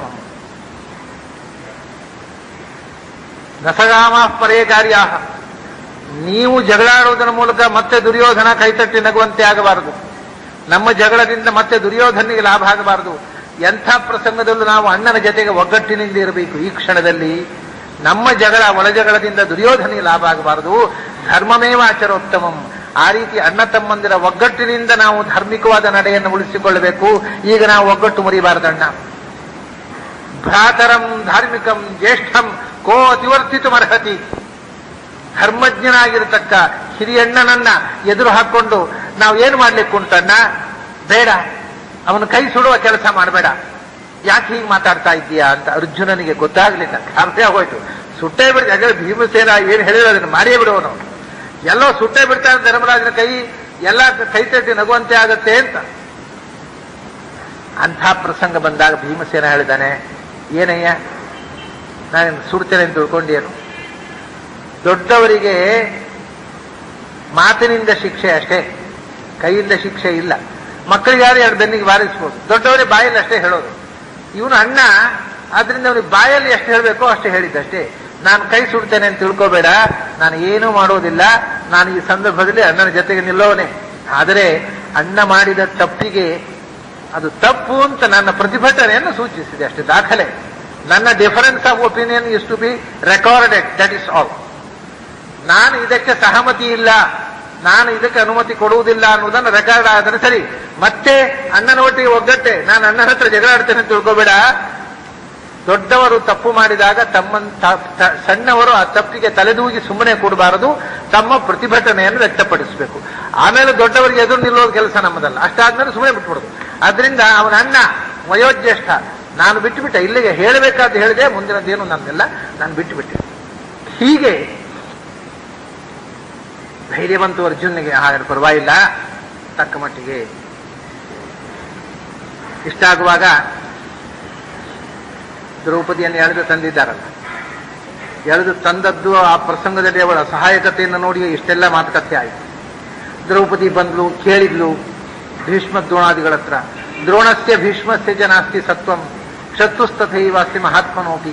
ನಸಗಾಮ ಪರೇ ಕಾರ್ಯ ನೀವು ಜಗಳಾಡುವುದರ ಮೂಲಕ ಮತ್ತೆ ದುರ್ಯೋಧನ ಕೈತಟ್ಟಿ ನಗುವಂತೆ ಆಗಬಾರದು ನಮ್ಮ ಜಗಳದಿಂದ ಮತ್ತೆ ದುರ್ಯೋಧನಿಗೆ ಲಾಭ ಆಗಬಾರದು ಎಂಥ ಪ್ರಸಂಗದಲ್ಲೂ ನಾವು ಅಣ್ಣನ ಜೊತೆಗೆ ಒಗ್ಗಟ್ಟಿನಿಂದ ಇರಬೇಕು ಈ ಕ್ಷಣದಲ್ಲಿ ನಮ್ಮ ಜಗಳ ಒಳಜಗಳದಿಂದ ದುರ್ಯೋಧನಿಗೆ ಲಾಭ ಆಗಬಾರದು ಧರ್ಮಮೇವ ಆಚರೋತ್ತಮಂ ಆ ರೀತಿ ಅಣ್ಣ ತಮ್ಮಂದಿರ ಒಗ್ಗಟ್ಟಿನಿಂದ ನಾವು ಧಾರ್ಮಿಕವಾದ ನಡೆಯನ್ನು ಉಳಿಸಿಕೊಳ್ಳಬೇಕು ಈಗ ನಾವು ಒಗ್ಗಟ್ಟು ಮುರಿಬಾರದಣ್ಣ ಭ್ರಾತರಂ ಧಾರ್ಮಿಕಂ ಜ್ಯೇಷ್ಠಂ ಕೋ ಅತಿವರ್ತಿತು ಅರ್ಹತಿ ಧರ್ಮಜ್ಞನಾಗಿರತಕ್ಕ ಹಿರಿಯಣ್ಣನನ್ನ ಎದುರು ಹಾಕೊಂಡು ನಾವು ಏನು ಮಾಡ್ಲಿಕ್ಕೆ ಉಂಟಣ್ಣ ಬೇಡ ಅವನ ಕೈ ಸುಡುವ ಕೆಲಸ ಮಾಡಬೇಡ ಯಾಕೆ ಹೀಗೆ ಮಾತಾಡ್ತಾ ಇದ್ದೀಯಾ ಅಂತ ಅರ್ಜುನನಿಗೆ ಗೊತ್ತಾಗ್ಲಿಲ್ಲ ಗಾಬರಿ ಆಗೋಯ್ತು ಸುಟ್ಟೇ ಬಿಡಿ ಯಾಕಂದ್ರೆ ಭೀಮಸೇನ ಏನು ಹೇಳಿದ್ರು ಅದನ್ನು ಮಾಡಿಯೇ ಬಿಡುವನು ಎಲ್ಲೋ ಸುಟ್ಟೇ ಬಿಡ್ತಾನೆ ಧರ್ಮರಾಜನ ಕೈ ಎಲ್ಲ ಕೈ ತಟ್ಟಿ ನಗುವಂತೆ ಆಗತ್ತೆ ಅಂತ ಅಂಥ ಪ್ರಸಂಗ ಬಂದಾಗ ಭೀಮಸೇನ ಹೇಳಿದಾನೆ ಏನಯ್ಯ ನಾನು ಸುಡ್ತೇನೆ ಅಂತ ತಿಳ್ಕೊಂಡೇನು ದೊಡ್ಡವರಿಗೆ ಮಾತಿನಿಂದ ಶಿಕ್ಷೆ ಅಷ್ಟೇ ಕೈಯಿಂದ ಶಿಕ್ಷೆ ಇಲ್ಲ ಮಕ್ಕಳಿಗಾದ್ರೆ ಎರಡು ಬೆನ್ನಿಗೆ ಬಾರಿಸ್ಬೋದು ದೊಡ್ಡವರೇ ಬಾಯಲ್ಲಿ ಅಷ್ಟೇ ಹೇಳೋದು ಇವನು ಅಣ್ಣ ಆದ್ರಿಂದ ಅವನಿಗೆ ಬಾಯಲ್ಲಿ ಎಷ್ಟು ಹೇಳಬೇಕೋ ಅಷ್ಟೇ ಹೇಳಿದ್ದಷ್ಟೇ ನಾನು ಕೈ ಸುಡ್ತೇನೆ ಅಂತ ತಿಳ್ಕೋಬೇಡ ನಾನು ಏನೂ ಮಾಡೋದಿಲ್ಲ ನಾನು ಈ ಸಂದರ್ಭದಲ್ಲಿ ಅಣ್ಣನ ಜೊತೆಗೆ ನಿಲ್ಲೋನೆ ಆದರೆ ಅಣ್ಣ ಮಾಡಿದ ತಪ್ಪಿಗೆ ಅದು ತಪ್ಪು ಅಂತ ನನ್ನ ಪ್ರತಿಭಟನೆಯನ್ನು ಸೂಚಿಸಿದೆ ಅಷ್ಟೇ ದಾಖಲೆ ನನ್ನ difference of opinion is to be recorded that is all ನಾನು ಇದಕ್ಕೆ ಸಹಮತಿ ಇಲ್ಲ ನಾನು ಇದಕ್ಕೆ ಅನುಮತಿ ಕೊಡುವುದಿಲ್ಲ ಅನ್ನೋದನ್ನು ರೆಕಾರ್ಡ್ ಆದರೆ ಸರಿ ಮತ್ತೆ ಅಣ್ಣನ ಒಟ್ಟಿಗೆ ಒಗ್ಗಟ್ಟೆ ನಾನು ಅಣ್ಣನ ಹತ್ರ ಜಗಳ ಆಡ್ತೇನೆ ಅಂತ ತಿಳ್ಕೋಬೇಡ ದೊಡ್ಡವರು ತಪ್ಪು ಮಾಡಿದಾಗ ತಮ್ಮ ತ- ತ- ಸಣ್ಣವರು ಆ ತಪ್ಪಿಗೆ ತಲೆದೂಗಿ ಸುಮ್ಮನೆ ಕೊಡಬಾರದು ತಮ್ಮ ಪ್ರತಿಭಟನೆಯನ್ನು ವ್ಯಕ್ತಪಡಿಸಬೇಕು ಆಮೇಲೆ ದೊಡ್ಡವರಿಗೆ ಎದುರು ನಿಲ್ಲೋದು ಕೆಲಸ ನಮ್ಮದಲ್ಲ ಅಷ್ಟಾದ್ಮೇಲೆ ಸುಮ್ಮನೆ ಬಿಟ್ಬಿಡೋದು ಅದರಿಂದ ಅವನ ಅಣ್ಣ ವಯೋಜ್ಯೇಷ್ಠ ನಾನು ಬಿಟ್ಟುಬಿಟ್ಟೆ ಇಲ್ಲಿಗೆ ಹೇಳಬೇಕಾದ ಹೇಳಿದೆ ಮುಂದಿನದೇನು ನನ್ನೆಲ್ಲ ನಾನು ಬಿಟ್ಟುಬಿಟ್ಟೆ ಹೀಗೆ ಧೈರ್ಯವಂತ ಅರ್ಜುನ್ನಿಗೆ ಹಾಗಾದ್ರೆ ಪರವಾಗಿಲ್ಲ ತಕ್ಕ ಮಟ್ಟಿಗೆ ಇಷ್ಟಾಗುವಾಗ ದ್ರೌಪದಿಯನ್ನು ಎಳೆದು ತಂದಿದ್ದಾರಲ್ಲ ಎಳೆದು ತಂದದ್ದು ಆ ಪ್ರಸಂಗದಲ್ಲಿ ಅವಳ ಸಹಾಯಕತೆಯನ್ನು ನೋಡಿ ಇಷ್ಟೆಲ್ಲ ಮಾತುಕತೆ ಆಯಿತು ದ್ರೌಪದಿ ಬಂದ್ಲು ಕೇಳಿದ್ಲು ಭೀಷ್ಮ ದ್ರೋಣಾದಿಗಳ ಹತ್ರ ದ್ರೋಣಸ್ಯ ಭೀಷ್ಮಸ್ಯ ಜ ನಾಸ್ತಿ ಸತ್ವಂ ಶತ್ರುಸ್ತಥೈವಾಸ್ತಿ ಮಹಾತ್ಮನೋಪಿ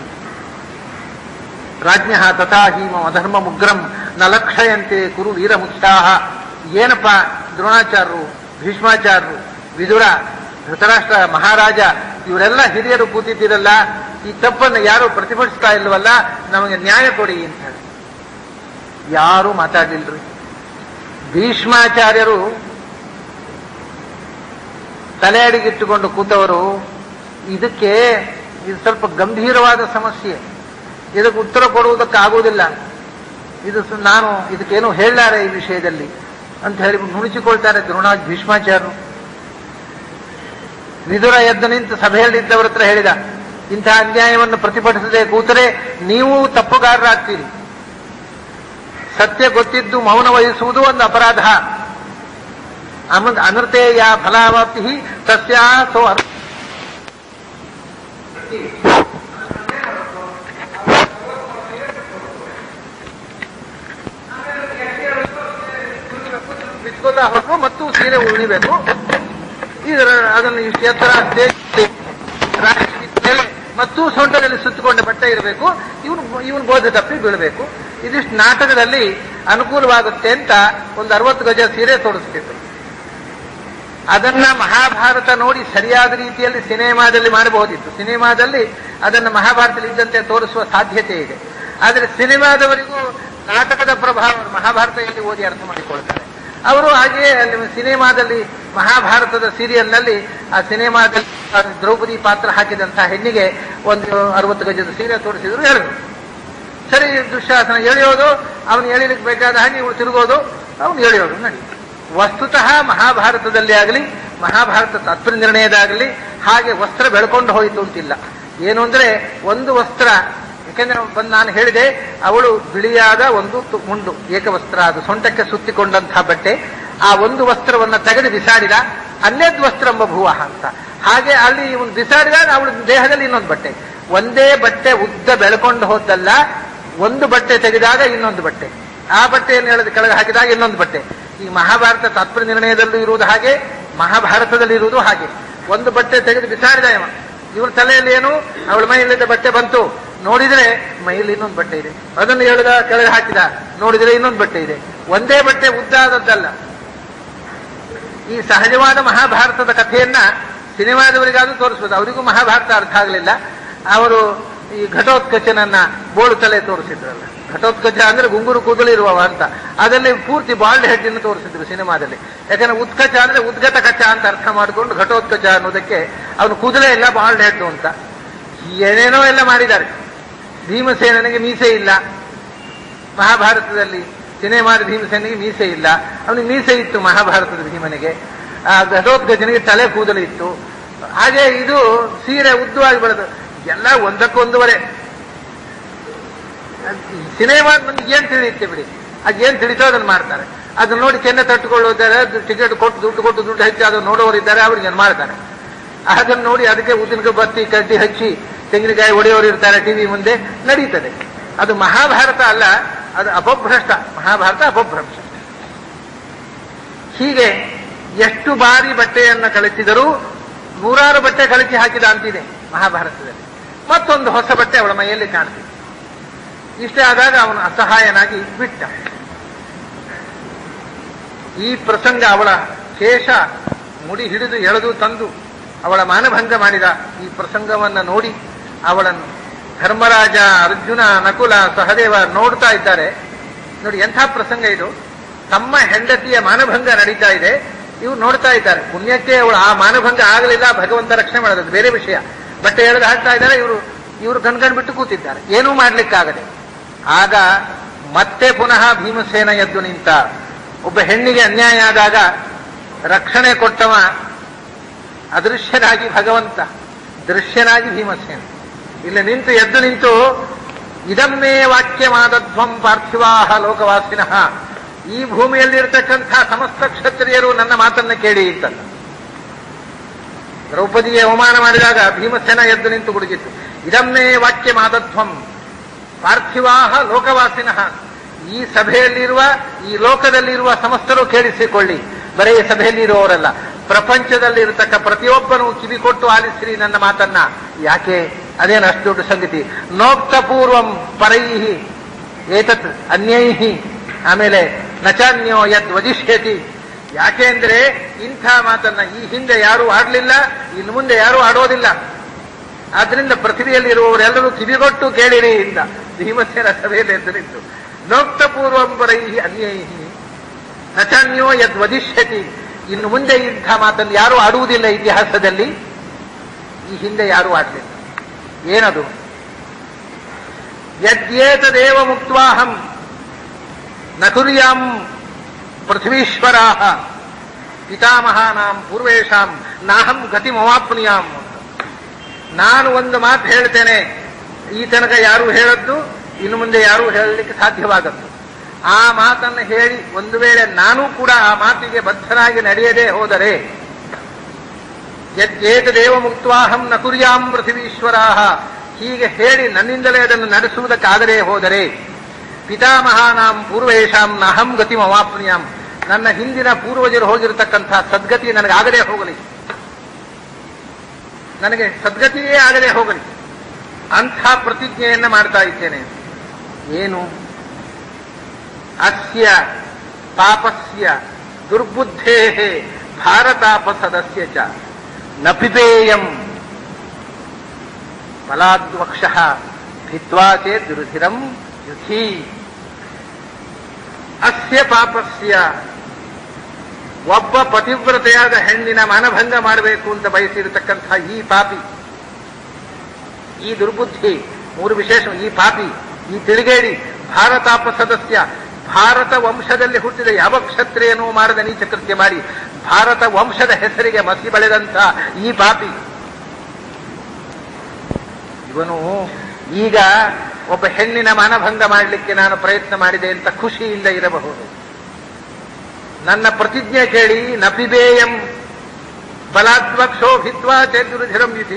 ರಾಜ್ಞ ತಥಾ ಹೀಮ ಅಧರ್ಮ ಮುಗ್ರಂ ನ ಲಕ್ಷಯಂತೆ ಕುರು ವೀರ ಮುಖ್ಯಾಹ ಏನಪ್ಪ ದ್ರೋಣಾಚಾರ್ಯರು ಭೀಷ್ಮಾಚಾರ್ಯರು ವಿದುರ ಧೃತರಾಷ್ಟ್ರ ಮಹಾರಾಜ ಇವರೆಲ್ಲ ಹಿರಿಯರು ಕೂತಿದ್ದೀರಲ್ಲ ಈ ತಪ್ಪನ್ನು ಯಾರು ಪ್ರತಿಭಟಿಸ್ತಾ ಇಲ್ವಲ್ಲ ನಮಗೆ ನ್ಯಾಯ ಕೊಡಿ ಅಂತ ಹೇಳಿ ಯಾರು ಮಾತಾಡ್ಲಿಲ್ರಿ ಭೀಷ್ಮಾಚಾರ್ಯರು ತಲೆ ಅಡಿಗಿಟ್ಟುಕೊಂಡು ಕೂತವರು ಇದಕ್ಕೆ ಇದು ಸ್ವಲ್ಪ ಗಂಭೀರವಾದ ಸಮಸ್ಯೆ ಇದಕ್ಕೆ ಉತ್ತರ ಕೊಡುವುದಕ್ಕಾಗುವುದಿಲ್ಲ ಇದು ಸ- ನಾನು ಇದಕ್ಕೇನು ಹೇಳಲಾರೆ ಈ ವಿಷಯದಲ್ಲಿ ಅಂತ ಹೇಳಿ ನುಣುಚಿಕೊಳ್ತಾರೆ ದ್ರೋಣ ಭೀಷ್ಮಾಚಾರ್ಯರು ವಿದುರ ಎದ್ದು ನಿಂತು ಸಭೆಯಲ್ಲಿದ್ದವರ ಹತ್ರ ಹೇಳಿದ ಇಂತಹ ಅನ್ಯಾಯವನ್ನು ಪ್ರತಿಭಟಿಸದೆ ಕೂತರೆ ನೀವು ತಪ್ಪುಗಾರರಾಗ್ತೀರಿ ಸತ್ಯ ಗೊತ್ತಿದ್ದು ಮೌನ ವಹಿಸುವುದು ಒಂದು ಅಪರಾಧ ಅಮ- ಅನೃತೆಯ ಫಲಾವಾಪ್ತಿ ತಸ್ಯ ಸೋ ಅರ್- ಬಿಚ್ಕೋತಾ ಹೋಗು ಮತ್ತು ಸೀರೆ ಉಳಿಬೇಕು ಇದರ ಅದನ್ನು ಇಷ್ಟು ಎತ್ತರ ಸ್ಟೇಜ್ ರಾಶಿ ಮೇಲೆ ಮತ್ತು ಸೊಂಟದಲ್ಲಿ ಸುತ್ತಕೊಂಡ ಬಟ್ಟೆ ಇರಬೇಕು ಇವನು ಇವನು ಬೋಧ ತಪ್ಪಿ ಬೀಳಬೇಕು ಇದಿಷ್ಟು ನಾಟಕದಲ್ಲಿ ಅನುಕೂಲವಾಗುತ್ತೆ ಅಂತ ಒಂದು ಅರವತ್ತು ಗಜ ಸೀರೆ ತೋರಿಸ್ತಿತ್ತು ಅದನ್ನ ಮಹಾಭಾರತ ನೋಡಿ ಸರಿಯಾದ ರೀತಿಯಲ್ಲಿ ಸಿನಿಮಾದಲ್ಲಿ ಮಾಡಬಹುದಿತ್ತು ಸಿನಿಮಾದಲ್ಲಿ ಅದನ್ನು ಮಹಾಭಾರತದಲ್ಲಿ ಇದ್ದಂತೆ ತೋರಿಸುವ ಸಾಧ್ಯತೆ ಇದೆ ಆದರೆ ಸಿನಿಮಾದವರಿಗೂ ನಾಟಕದ ಪ್ರಭಾವ ಮಹಾಭಾರತ ಎಲ್ಲಿ ಓದಿ ಅರ್ಥ ಮಾಡಿಕೊಳ್ತಾರೆ ಅವರು ಹಾಗೆಯೇ ಅಲ್ಲಿ ಸಿನಿಮಾದಲ್ಲಿ ಮಹಾಭಾರತದ ಸೀರಿಯಲ್ನಲ್ಲಿ ಆ ಸಿನಿಮಾದಲ್ಲಿ ಆ ದ್ರೌಪದಿ ಪಾತ್ರ ಹಾಕಿದಂತಹ ಹೆಣ್ಣಿಗೆ ಒಂದು ಅರವತ್ತು ಗಜದ ಸೀರೆ ತೋರಿಸಿದ್ರು ಹೇಳಿದ್ರು ಸರಿ ದುಶ್ಯಾಸನ ಎಳೆಯೋದು ಅವನು ಎಳಿಲಿಕ್ಕೆ ಬೇಕಾದ ಹಾಗೆ ಇವಳು ತಿರುಗೋದು ಅವನು ಎಳೆಯೋದು ನಡಿ ವಸ್ತುತಃ ಮಹಾಭಾರತದಲ್ಲಿ ಆಗಲಿ ಮಹಾಭಾರತ ತಾತ್ಪರ್ಯ ನಿರ್ಣಯದಾಗಲಿ ಹಾಗೆ ವಸ್ತ್ರ ಬೆಳ್ಕೊಂಡು ಹೋಯಿತು ಅಂತಿಲ್ಲ ಏನು ಅಂದ್ರೆ ಒಂದು ವಸ್ತ್ರ ಯಾಕೆಂದ್ರೆ ಬಂದು ನಾನು ಹೇಳಿದೆ ಅವಳು ಬಿಳಿಯಾದ ಒಂದು ತು- ಮುಂಡು ಏಕವಸ್ತ್ರ ಅದು ಸೊಂಟಕ್ಕೆ ಸುತ್ತಿಕೊಂಡಂತಹ ಬಟ್ಟೆ ಆ ಒಂದು ವಸ್ತ್ರವನ್ನ ತೆಗೆದು ಬಿಸಾಡಿದ ಅನ್ಯದ್ ವಸ್ತ್ರ ಎಂಬ ಭುವಃ ಅಂತ ಹಾಗೆ ಅಲ್ಲಿ ಇವನು ಬಿಸಾಡಿದಾಗ ಅವಳ ದೇಹದಲ್ಲಿ ಇನ್ನೊಂದು ಬಟ್ಟೆ ಒಂದೇ ಬಟ್ಟೆ ಉದ್ದ ಬೆಳ್ಕೊಂಡು ಹೋದ್ದಲ್ಲ ಒಂದು ಬಟ್ಟೆ ತೆಗೆದಾಗ ಇನ್ನೊಂದು ಬಟ್ಟೆ ಆ ಬಟ್ಟೆಯನ್ನು ಎಳೆದು ಕೆಳಗೆ ಹಾಕಿದಾಗ ಇನ್ನೊಂದು ಬಟ್ಟೆ ಈ ಮಹಾಭಾರತ ತಾತ್ಪರ್ಯ ನಿರ್ಣಯದಲ್ಲೂ ಇರುವುದು ಹಾಗೆ ಮಹಾಭಾರತದಲ್ಲಿ ಇರುವುದು ಹಾಗೆ ಒಂದು ಬಟ್ಟೆ ತೆಗೆದು ಬಿಸಾಡಿದ ಇವ ಇವಳ ತಲೆಯಲ್ಲಿ ಏನು ಅವಳ ಮೈಯಲ್ಲಿದ್ದ ಬಟ್ಟೆ ಬಂತು ನೋಡಿದ್ರೆ ಮೈಯಲ್ಲಿ ಇನ್ನೊಂದು ಬಟ್ಟೆ ಇದೆ ಅದನ್ನು ಎಳೆದ ಕೆಳಗೆ ಹಾಕಿದ ನೋಡಿದ್ರೆ ಇನ್ನೊಂದು ಬಟ್ಟೆ ಇದೆ ಒಂದೇ ಬಟ್ಟೆ ಉದ್ದಾದದ್ದಲ್ಲ ಈ ಸಹಜವಾದ ಮಹಾಭಾರತದ ಕಥೆಯನ್ನ ಸಿನಿಮಾದವರಿಗಾದ್ರೂ ತೋರಿಸ್ಬೋದು ಅವರಿಗೂ ಮಹಾಭಾರತ ಅರ್ಥ ಆಗಲಿಲ್ಲ ಅವರು ಈ ಘಟೋತ್ಕಚನನ್ನ ಬೋಳು ತಲೆ ತೋರಿಸಿದ್ರಲ್ಲ ಘಟೋತ್ಕಚ ಅಂದ್ರೆ ಗುಂಗುರು ಕೂದಲಿರುವವ ಅಂತ ಅದರಲ್ಲಿ ಪೂರ್ತಿ ಬಾಲ್ಡ್ ಹೆಡ್ ಅನ್ನು ತೋರಿಸಿದ್ರು ಸಿನಿಮಾದಲ್ಲಿ ಯಾಕಂದ್ರೆ ಉತ್ಕಚ ಅಂದ್ರೆ ಉದ್ಗತ ಕಚ ಅಂತ ಅರ್ಥ ಮಾಡಿಕೊಂಡು ಘಟೋತ್ಕಚ ಅನ್ನೋದಕ್ಕೆ ಅವನು ಕೂದಲೇ ಇಲ್ಲ ಬಾಲ್ಡ್ ಹೆಡ್ ಅಂತ ಏನೇನೋ ಎಲ್ಲ ಮಾಡಿದ್ದಾರೆ ಭೀಮಸೇನನಿಗೆ ಮೀಸೆ ಇಲ್ಲ ಮಹಾಭಾರತದಲ್ಲಿ ಸಿನಿಮಾದ ಭೀಮಸೇನಿಗೆ ಮೀಸೆ ಇಲ್ಲ ಅವನಿಗೆ ಮೀಸೆ ಇತ್ತು ಮಹಾಭಾರತದ ಭೀಮನಿಗೆ ಆ ಘಟೋತ್ಕಚನಿಗೆ ತಲೆ ಕೂದಲು ಇತ್ತು ಹಾಗೆ ಇದು ಸೀರೆ ಉದ್ದವಾಗಿ ಬೆಳೆದು ಎಲ್ಲ ಒಂದಕ್ಕೊಂದುವರೆ ಸಿನಿಮಾ ನಮ್ಗೆ ಏನ್ ತಿಳಿಯುತ್ತೆ ಬಿಡಿ ಅದು ಏನ್ ತಿಳಿತೋ ಅದನ್ನ ಮಾಡ್ತಾರೆ ಅದನ್ನ ನೋಡಿ ಕೆನ್ನೆ ತಟ್ಟುಕೊಳ್ಳೋದಾರೆ ಟಿಕೆಟ್ ಕೊಟ್ಟು ದುಡ್ಡು ಕೊಟ್ಟು ದುಡ್ಡು ಹಚ್ಚಿ ಅದನ್ನು ನೋಡೋರಿದ್ದಾರೆ ಅವ್ರಿಗೆ ಏನ್ ಮಾಡ್ತಾರೆ ಅದನ್ನ ನೋಡಿ ಅದಕ್ಕೆ ಉದ್ದಿನಕಾಯಿ ಬತ್ತಿ ಕಡ್ಡಿ ಹಚ್ಚಿ ತೆಂಗಿನಕಾಯಿ ಹೊಡೆಯೋರು ಇರ್ತಾರೆ ಟಿವಿ ಮುಂದೆ ನಡೀತದೆ ಅದು ಮಹಾಭಾರತ ಅಲ್ಲ ಅದು ಅಪಭ್ರಷ್ಟ ಮಹಾಭಾರತ ಅಪಭ್ರಂಶ ಹೀಗೆ ಎಷ್ಟು ಬಾರಿ ಬಟ್ಟೆಯನ್ನು ಕಳಿಸಿದರೂ ನೂರಾರು ಬಟ್ಟೆ ಕಳಿಸಿ ಹಾಕಿದ ಅಂತಿದೆ ಮಹಾಭಾರತದಲ್ಲಿ ಮತ್ತೊಂದು ಹೊಸ ಬಟ್ಟೆ ಅವಳ ಮೈಯಲ್ಲಿ ಕಾಣ್ತಿದೆ ಇಷ್ಟೇ ಆದಾಗ ಅವನು ಅಸಹಾಯನಾಗಿ ಬಿಟ್ಟ ಈ ಪ್ರಸಂಗ ಅವಳ ಕೇಶ ಮುಡಿ ಹಿಡಿದು ಎಳೆದು ತಂದು ಅವಳ ಮಾನಭಂಗ ಮಾಡಿದ ಈ ಪ್ರಸಂಗವನ್ನ ನೋಡಿ ಅವಳನ್ನು ಧರ್ಮರಾಜ ಅರ್ಜುನ ನಕುಲ ಸಹದೇವ ನೋಡ್ತಾ ಇದ್ದಾರೆ ನೋಡಿ ಎಂಥ ಪ್ರಸಂಗ ಇದು ತಮ್ಮ ಹೆಂಡತಿಯ ಮಾನಭಂಗ ನಡೀತಾ ಇದೆ ಇವ್ರು ನೋಡ್ತಾ ಇದ್ದಾರೆ ಪುಣ್ಯಕ್ಕೆ ಅವಳು ಆ ಮಾನಭಂಗ ಆಗಲಿಲ್ಲ ಭಗವಂತ ರಕ್ಷಣೆ ಮಾಡೋದು ಬೇರೆ ವಿಷಯ ಬಟ್ಟೆ ಎಳೆದು ಹಾಕ್ತಾ ಇದ್ದಾರೆ ಇವರು ಇವರು ಕಣ್ಕಂಡು ಬಿಟ್ಟು ಕೂತಿದ್ದಾರೆ ಏನೂ ಮಾಡ್ಲಿಕ್ಕಾಗದೆ ಆಗ ಮತ್ತೆ ಪುನಃ ಭೀಮಸೇನ ಎದ್ದು ನಿಂತ ಒಬ್ಬ ಹೆಣ್ಣಿಗೆ ಅನ್ಯಾಯ ಆದಾಗ ರಕ್ಷಣೆ ಕೊಟ್ಟವ ಅದೃಶ್ಯನಾಗಿ ಭಗವಂತ ದೃಶ್ಯನಾಗಿ ಭೀಮಸೇನ ಇಲ್ಲಿ ನಿಂತು ಎದ್ದು ನಿಂತು ಇದಮ್ಮೇ ವಾಕ್ಯವಾದಧ್ವಂ ಪಾರ್ಥಿವಾಹ ಲೋಕವಾಸಿನಃ ಈ ಭೂಮಿಯಲ್ಲಿರ್ತಕ್ಕಂಥ ಸಮಸ್ತ ಕ್ಷತ್ರಿಯರು ನನ್ನ ಮಾತನ್ನ ಕೇಳಿ ಅಂತಲ್ಲ ದ್ರೌಪದಿಗೆ ಅವಮಾನ ಮಾಡಿದಾಗ ಭೀಮಸೇನ ಎದ್ದು ನಿಂತು ಗುಡುಗಿತ್ತು ಇದಮ್ಮೇ ವಾಕ್ಯಮಾದಧ್ವಂ ಪಾರ್ಥಿವಾಹ ಲೋಕವಾಸಿನಃ ಈ ಸಭೆಯಲ್ಲಿರುವ ಈ ಲೋಕದಲ್ಲಿರುವ ಸಮಸ್ತರು ಕೇಳಿಸಿಕೊಳ್ಳಿ ಬರೀ ಸಭೆಯಲ್ಲಿರುವವರಲ್ಲ ಪ್ರಪಂಚದಲ್ಲಿರತಕ್ಕ ಪ್ರತಿಯೊಬ್ಬನೂ ಕಿವಿ ಕೊಟ್ಟು ಆಲಿಸಿರಿ ನನ್ನ ಮಾತನ್ನ ಯಾಕೆ ಅದೇನು ಅಷ್ಟು ದೊಡ್ಡ ಸಂಗತಿ ನೋಕ್ತ ಪೂರ್ವಂ ಪರೈಹಿ ಏತತ್ ಅನ್ಯೈಹಿ ಆಮೇಲೆ ನಚಾನ್ಯೋ ಯದ್ ವದಿಷ್ಯತಿ ಯಾಕೆ ಅಂದ್ರೆ ಇಂಥ ಮಾತನ್ನ ಈ ಹಿಂದೆ ಯಾರೂ ಆಡ್ಲಿಲ್ಲ ಇನ್ನು ಮುಂದೆ ಯಾರೂ ಆಡೋದಿಲ್ಲ ಆದ್ರಿಂದ ಪೃಥ್ವಿಯಲ್ಲಿರುವವರೆಲ್ಲರೂ ಕಿವಿಗೊಟ್ಟು ಕೇಳಿರಿ ಇಂದ ಭೀಮಸೇನ ಸಭೆಯಲ್ಲಿ ಎದ್ದು ನಿಂತು ನೋಕ್ತ ಪೂರ್ವಂಬರೈ ಅನ್ಯೈಹಿ ನಚಾನ್ಯೋ ಯದ್ ವದಿಷ್ಯತಿ ಇನ್ನು ಮುಂದೆ ಇಂಥ ಮಾತನ್ನು ಯಾರೂ ಆಡುವುದಿಲ್ಲ ಇತಿಹಾಸದಲ್ಲಿ ಈ ಹಿಂದೆ ಯಾರೂ ಆಡಲಿಲ್ಲ ಏನದು ಯದ್ಯೇತದೇವ ಮುಕ್ವಾಹಂ ನಕುರ್ಯಾಂ ಪೃಥ್ವೀಶ್ವರಾಹ ಪಿತಾಮಹಾನಾಂ ಪೂರ್ವೇಶಾಂ ನಾಹಂ ಗತಿಮವಾಪ್ನಿಯಾಂ ನಾನು ಒಂದು ಮಾತು ಹೇಳ್ತೇನೆ ಈ ತನಕ ಯಾರು ಹೇಳದ್ದು ಇನ್ನು ಮುಂದೆ ಯಾರೂ ಹೇಳಲಿಕ್ಕೆ ಸಾಧ್ಯವಾಗದ್ದು ಆ ಮಾತನ್ನು ಹೇಳಿ ಒಂದು ವೇಳೆ ನಾನೂ ಕೂಡ ಆ ಮಾತಿಗೆ ಬದ್ಧನಾಗಿ ನಡೆಯದೇ ಹೋದರೆ ಯದ್ದೇತದೇವ ಮುಕ್ವಾಹಂ ನ ಕುರ್ಯಾಂ ಪೃಥಿವೀಶ್ವರಾಹ ಹೀಗೆ ಹೇಳಿ ನನ್ನಿಂದಲೇ ಅದನ್ನು ನಡೆಸುವುದಕ್ಕಾಗದೇ ಹೋದರೆ ಪಿತಾಮಹಾನಾಂ ಪೂರ್ವೇಶಾಂ ನಹಂ ಗತಿ ಮವಾಪ್ನಿಯಾಂ ನನ್ನ ಹಿಂದಿನ ಪೂರ್ವಜರು ಹೋಗಿರತಕ್ಕಂಥ ಸದ್ಗತಿ ನನಗಾಗದೇ ಹೋಗಲಿ ನನಗೆ ಸದ್ಗತಿಯೇ ಆಗದೆ ಹೋಗಲಿ ಅಂಥ ಪ್ರತಿಜ್ಞೆಯನ್ನ ಮಾಡ್ತಾ ಇದ್ದೇನೆ ಏನು ಅಸ್ಯ ಪಾಪಸ್ಯ ದುರ್ಬುದ್ಧೇ ಭಾರತಾಪಸದಸ್ಯ ಚ ನ ಪಿಬೇಯಂ ಬಲಾದ್ವಕ್ಷ ಭಿತ್ವಾ ಚೇತ್ ರುಧಿರಂ ಯುಧಿ ಅಸ್ಯ ಪಾಪಸ್ಯ ಒಬ್ಬ ಪತಿವ್ರತೆಯಾದ ಹೆಣ್ಣಿನ ಮನಭಂಗ ಮಾಡಬೇಕು ಅಂತ ಬಯಸಿರತಕ್ಕಂಥ ಈ ಪಾಪಿ ಈ ದುರ್ಬುದ್ಧಿ ಮೂರು ವಿಶೇಷ ಈ ಪಾಪಿ ಈ ತಿರುಗೇಡಿ ಭಾರತಾಪ ಸದಸ್ಯ ಭಾರತ ವಂಶದಲ್ಲಿ ಹುಟ್ಟಿದ ಯಾವ ಕ್ಷತ್ರಿಯನೂ ಮಾಡದ ನೀಚ ಕೃತ್ಯ ಮಾಡಿ ಭಾರತ ವಂಶದ ಹೆಸರಿಗೆ ಮಸಿ ಬಳೆದಂಥ ಈ ಪಾಪಿ ಇವನು ಈಗ ಒಬ್ಬ ಹೆಣ್ಣಿನ ಮನಭಂಗ ಮಾಡಲಿಕ್ಕೆ ನಾನು ಪ್ರಯತ್ನ ಮಾಡಿದೆ ಅಂತ ಖುಷಿಯಿಂದ ಇರಬಹುದು ನನ್ನ ಪ್ರತಿಜ್ಞೆ ಕೇಳಿ ನಪಿಬೇಯಂ ಬಲಾತ್ವಕ್ಷೋ ಭಿತ್ವಾ ಚೇತುರುಧಿರಂ ವಿಧಿ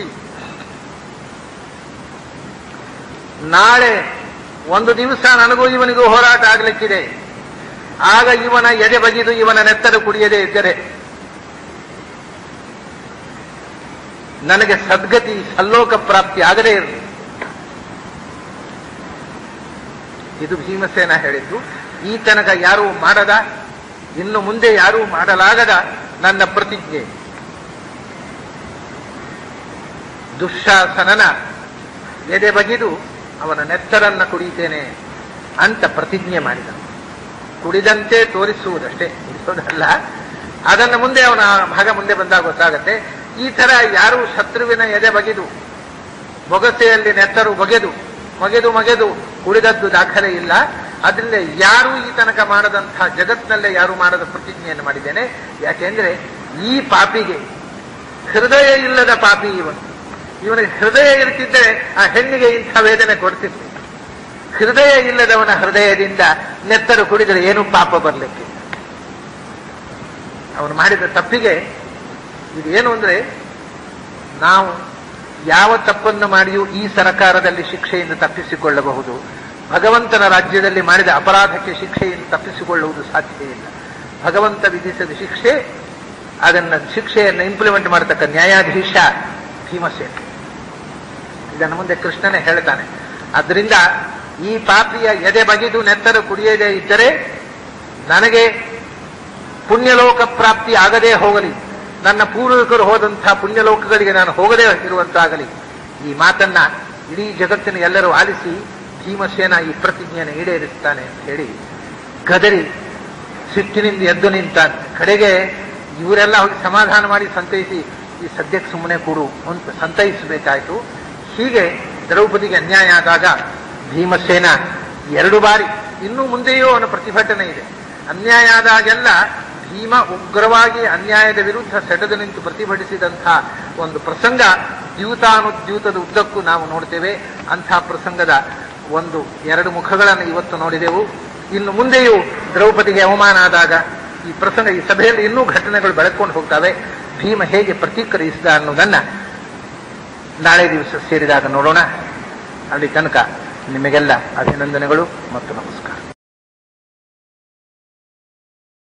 ನಾಳೆ ಒಂದು ದಿವಸ ನನಗೂ ಇವನಿಗೂ ಹೋರಾಟ ಆಗಲಿಕ್ಕಿದೆ ಆಗ ಇವನ ಎದೆ ಬಗಿದು ಇವನ ನೆತ್ತರು ಕುಡಿಯದೇ ಇದ್ದರೆ ನನಗೆ ಸದ್ಗತಿ ಸಲ್ಲೋಕ ಪ್ರಾಪ್ತಿ ಆಗದೇ ಇರಲಿ ಇದು ಭೀಮಸೇನ ಹೇಳಿದ್ದು ಈ ತನಕ ಯಾರೂ ಮಾಡದ ಇನ್ನು ಮುಂದೆ ಯಾರೂ ಮಾಡಲಾಗದ ನನ್ನ ಪ್ರತಿಜ್ಞೆ ದುಶ್ಯಾಸನನ ಎದೆ ಬಗಿದು ಅವನ ನೆತ್ತರನ್ನ ಕುಡಿತೇನೆ ಅಂತ ಪ್ರತಿಜ್ಞೆ ಮಾಡಿದ ಕುಡಿದಂತೆ ತೋರಿಸುವುದಷ್ಟೇ ಕುಡಿಸೋದಲ್ಲ ಅದನ್ನು ಮುಂದೆ ಅವನ ಭಾಗ ಮುಂದೆ ಬಂದಾಗ ಗೊತ್ತಾಗತ್ತೆ ಈ ತರ ಯಾರು ಶತ್ರುವಿನ ಎದೆ ಬಗೆದು ಬೊಗಸೆಯಲ್ಲಿ ನೆತ್ತರು ಬಗೆದು ಮಗೆದು ಮಗೆದು ಕುಡಿದದ್ದು ದಾಖಲೆ ಇಲ್ಲ ಅದರಿಂದ ಯಾರು ಈ ತನಕ ಮಾಡದಂಥ ಜಗತ್ನಲ್ಲೇ ಯಾರು ಮಾಡದ ಪ್ರತಿಜ್ಞೆಯನ್ನು ಮಾಡಿದ್ದೇನೆ ಯಾಕೆಂದ್ರೆ ಈ ಪಾಪಿಗೆ ಹೃದಯ ಇಲ್ಲದ ಪಾಪಿ ಇವನು ಇವನಿಗೆ ಹೃದಯ ಇರ್ತಿದ್ದರೆ ಆ ಹೆಣ್ಣಿಗೆ ಇಂಥ ವೇದನೆ ಕೊಡ್ತಿತ್ತು ಹೃದಯ ಇಲ್ಲದವನ ಹೃದಯದಿಂದ ನೆತ್ತರು ಕುಡಿದರೆ ಏನು ಪಾಪ ಬರಲಿಕ್ಕೆ ಅವನು ಮಾಡಿದ ತಪ್ಪಿಗೆ ಇದು ಏನು ಅಂದ್ರೆ ನಾವು ಯಾವ ತಪ್ಪನ್ನು ಮಾಡಿಯೂ ಈ ಸರಕಾರದಲ್ಲಿ ಶಿಕ್ಷೆಯಿಂದ ತಪ್ಪಿಸಿಕೊಳ್ಳಬಹುದು ಭಗವಂತನ ರಾಜ್ಯದಲ್ಲಿ ಮಾಡಿದ ಅಪರಾಧಕ್ಕೆ ಶಿಕ್ಷೆಯನ್ನು ತಪ್ಪಿಸಿಕೊಳ್ಳುವುದು ಸಾಧ್ಯ ಇಲ್ಲ ಭಗವಂತ ವಿಧಿಸಿದ ಶಿಕ್ಷೆ ಅದನ್ನ ಶಿಕ್ಷೆಯನ್ನು ಇಂಪ್ಲಿಮೆಂಟ್ ಮಾಡತಕ್ಕ ನ್ಯಾಯಾಧೀಶ ಭೀಮಸೇನ ಇದನ್ನು ಮುಂದೆ ಕೃಷ್ಣನೇ ಹೇಳ್ತಾನೆ ಅದರಿಂದ ಈ ಪಾಪಿಯ ಎದೆ ಬಗೆದು ನೆತ್ತರು ಕುಡಿಯದೇ ಇದ್ದರೆ ನನಗೆ ಪುಣ್ಯಲೋಕ ಪ್ರಾಪ್ತಿ ಆಗದೇ ಹೋಗಲಿ ನನ್ನ ಪೂರ್ವಿಕರು ಹೋದಂತಹ ಪುಣ್ಯಲೋಕಗಳಿಗೆ ನಾನು ಹೋಗದೇ ಇರುವಂತಾಗಲಿ ಈ ಮಾತನ್ನ ಇಡೀ ಜಗತ್ತಿನ ಎಲ್ಲರೂ ಆಲಿಸಿ ಭೀಮಸೇನ ಈ ಪ್ರತಿಜ್ಞೆಯನ್ನು ಈಡೇರಿಸ್ತಾನೆ ಅಂತ ಹೇಳಿ ಗದರಿ ಸಿಟ್ಟಿನಿಂದ ಎದ್ದು ನಿಂತಾನೆ ಕಡೆಗೆ ಇವರೆಲ್ಲ ಹೋಗಿ ಸಮಾಧಾನ ಮಾಡಿ ಸಂತೈಸಿ ಈ ಸದ್ಯಕ್ಕೆ ಸುಮ್ಮನೆ ಕೊಡು ಅಂತ ಸಂತೈಸಬೇಕಾಯ್ತು ಹೀಗೆ ದ್ರೌಪದಿಗೆ ಅನ್ಯಾಯ ಆದಾಗ ಭೀಮಸೇನ ಎರಡು ಬಾರಿ ಇನ್ನೂ ಮುಂದೆಯೂ ಅವನ ಪ್ರತಿಭಟನೆ ಇದೆ ಅನ್ಯಾಯ ಆದಾಗೆಲ್ಲ ಭೀಮ ಉಗ್ರವಾಗಿ ಅನ್ಯಾಯದ ವಿರುದ್ಧ ಸೆಟೆದು ನಿಂತು ಪ್ರತಿಭಟಿಸಿದಂಥ ಒಂದು ಪ್ರಸಂಗ ದ್ಯೂತಾನುದ್ಯೂತದ ಉದ್ದಕ್ಕೂ ನಾವು ನೋಡ್ತೇವೆ ಅಂಥ ಪ್ರಸಂಗದ ಒಂದು ಎರಡು ಮುಖಗಳನ್ನು ಇವತ್ತು ನೋಡಿದೆವು ಇನ್ನು ಮುಂದೆಯೂ ದ್ರೌಪದಿಗೆ ಅವಮಾನ ಆದಾಗ ಈ ಪ್ರಸಂಗ ಈ ಸಭೆಯಲ್ಲಿ ಇನ್ನೂ ಘಟನೆಗಳು ಬೆಳಕೊಂಡು ಹೋಗ್ತವೆ ಭೀಮ ಹೇಗೆ ಪ್ರತಿಕ್ರಿಯಿಸಿದ ಅನ್ನೋದನ್ನ ನಾಳೆ ದಿವಸ ಸೇರಿದಾಗ ನೋಡೋಣ ಅಲ್ಲಿ ತನಕ ನಿಮಗೆಲ್ಲ ಅಭಿನಂದನೆಗಳು ಮತ್ತು ನಮಸ್ಕಾರ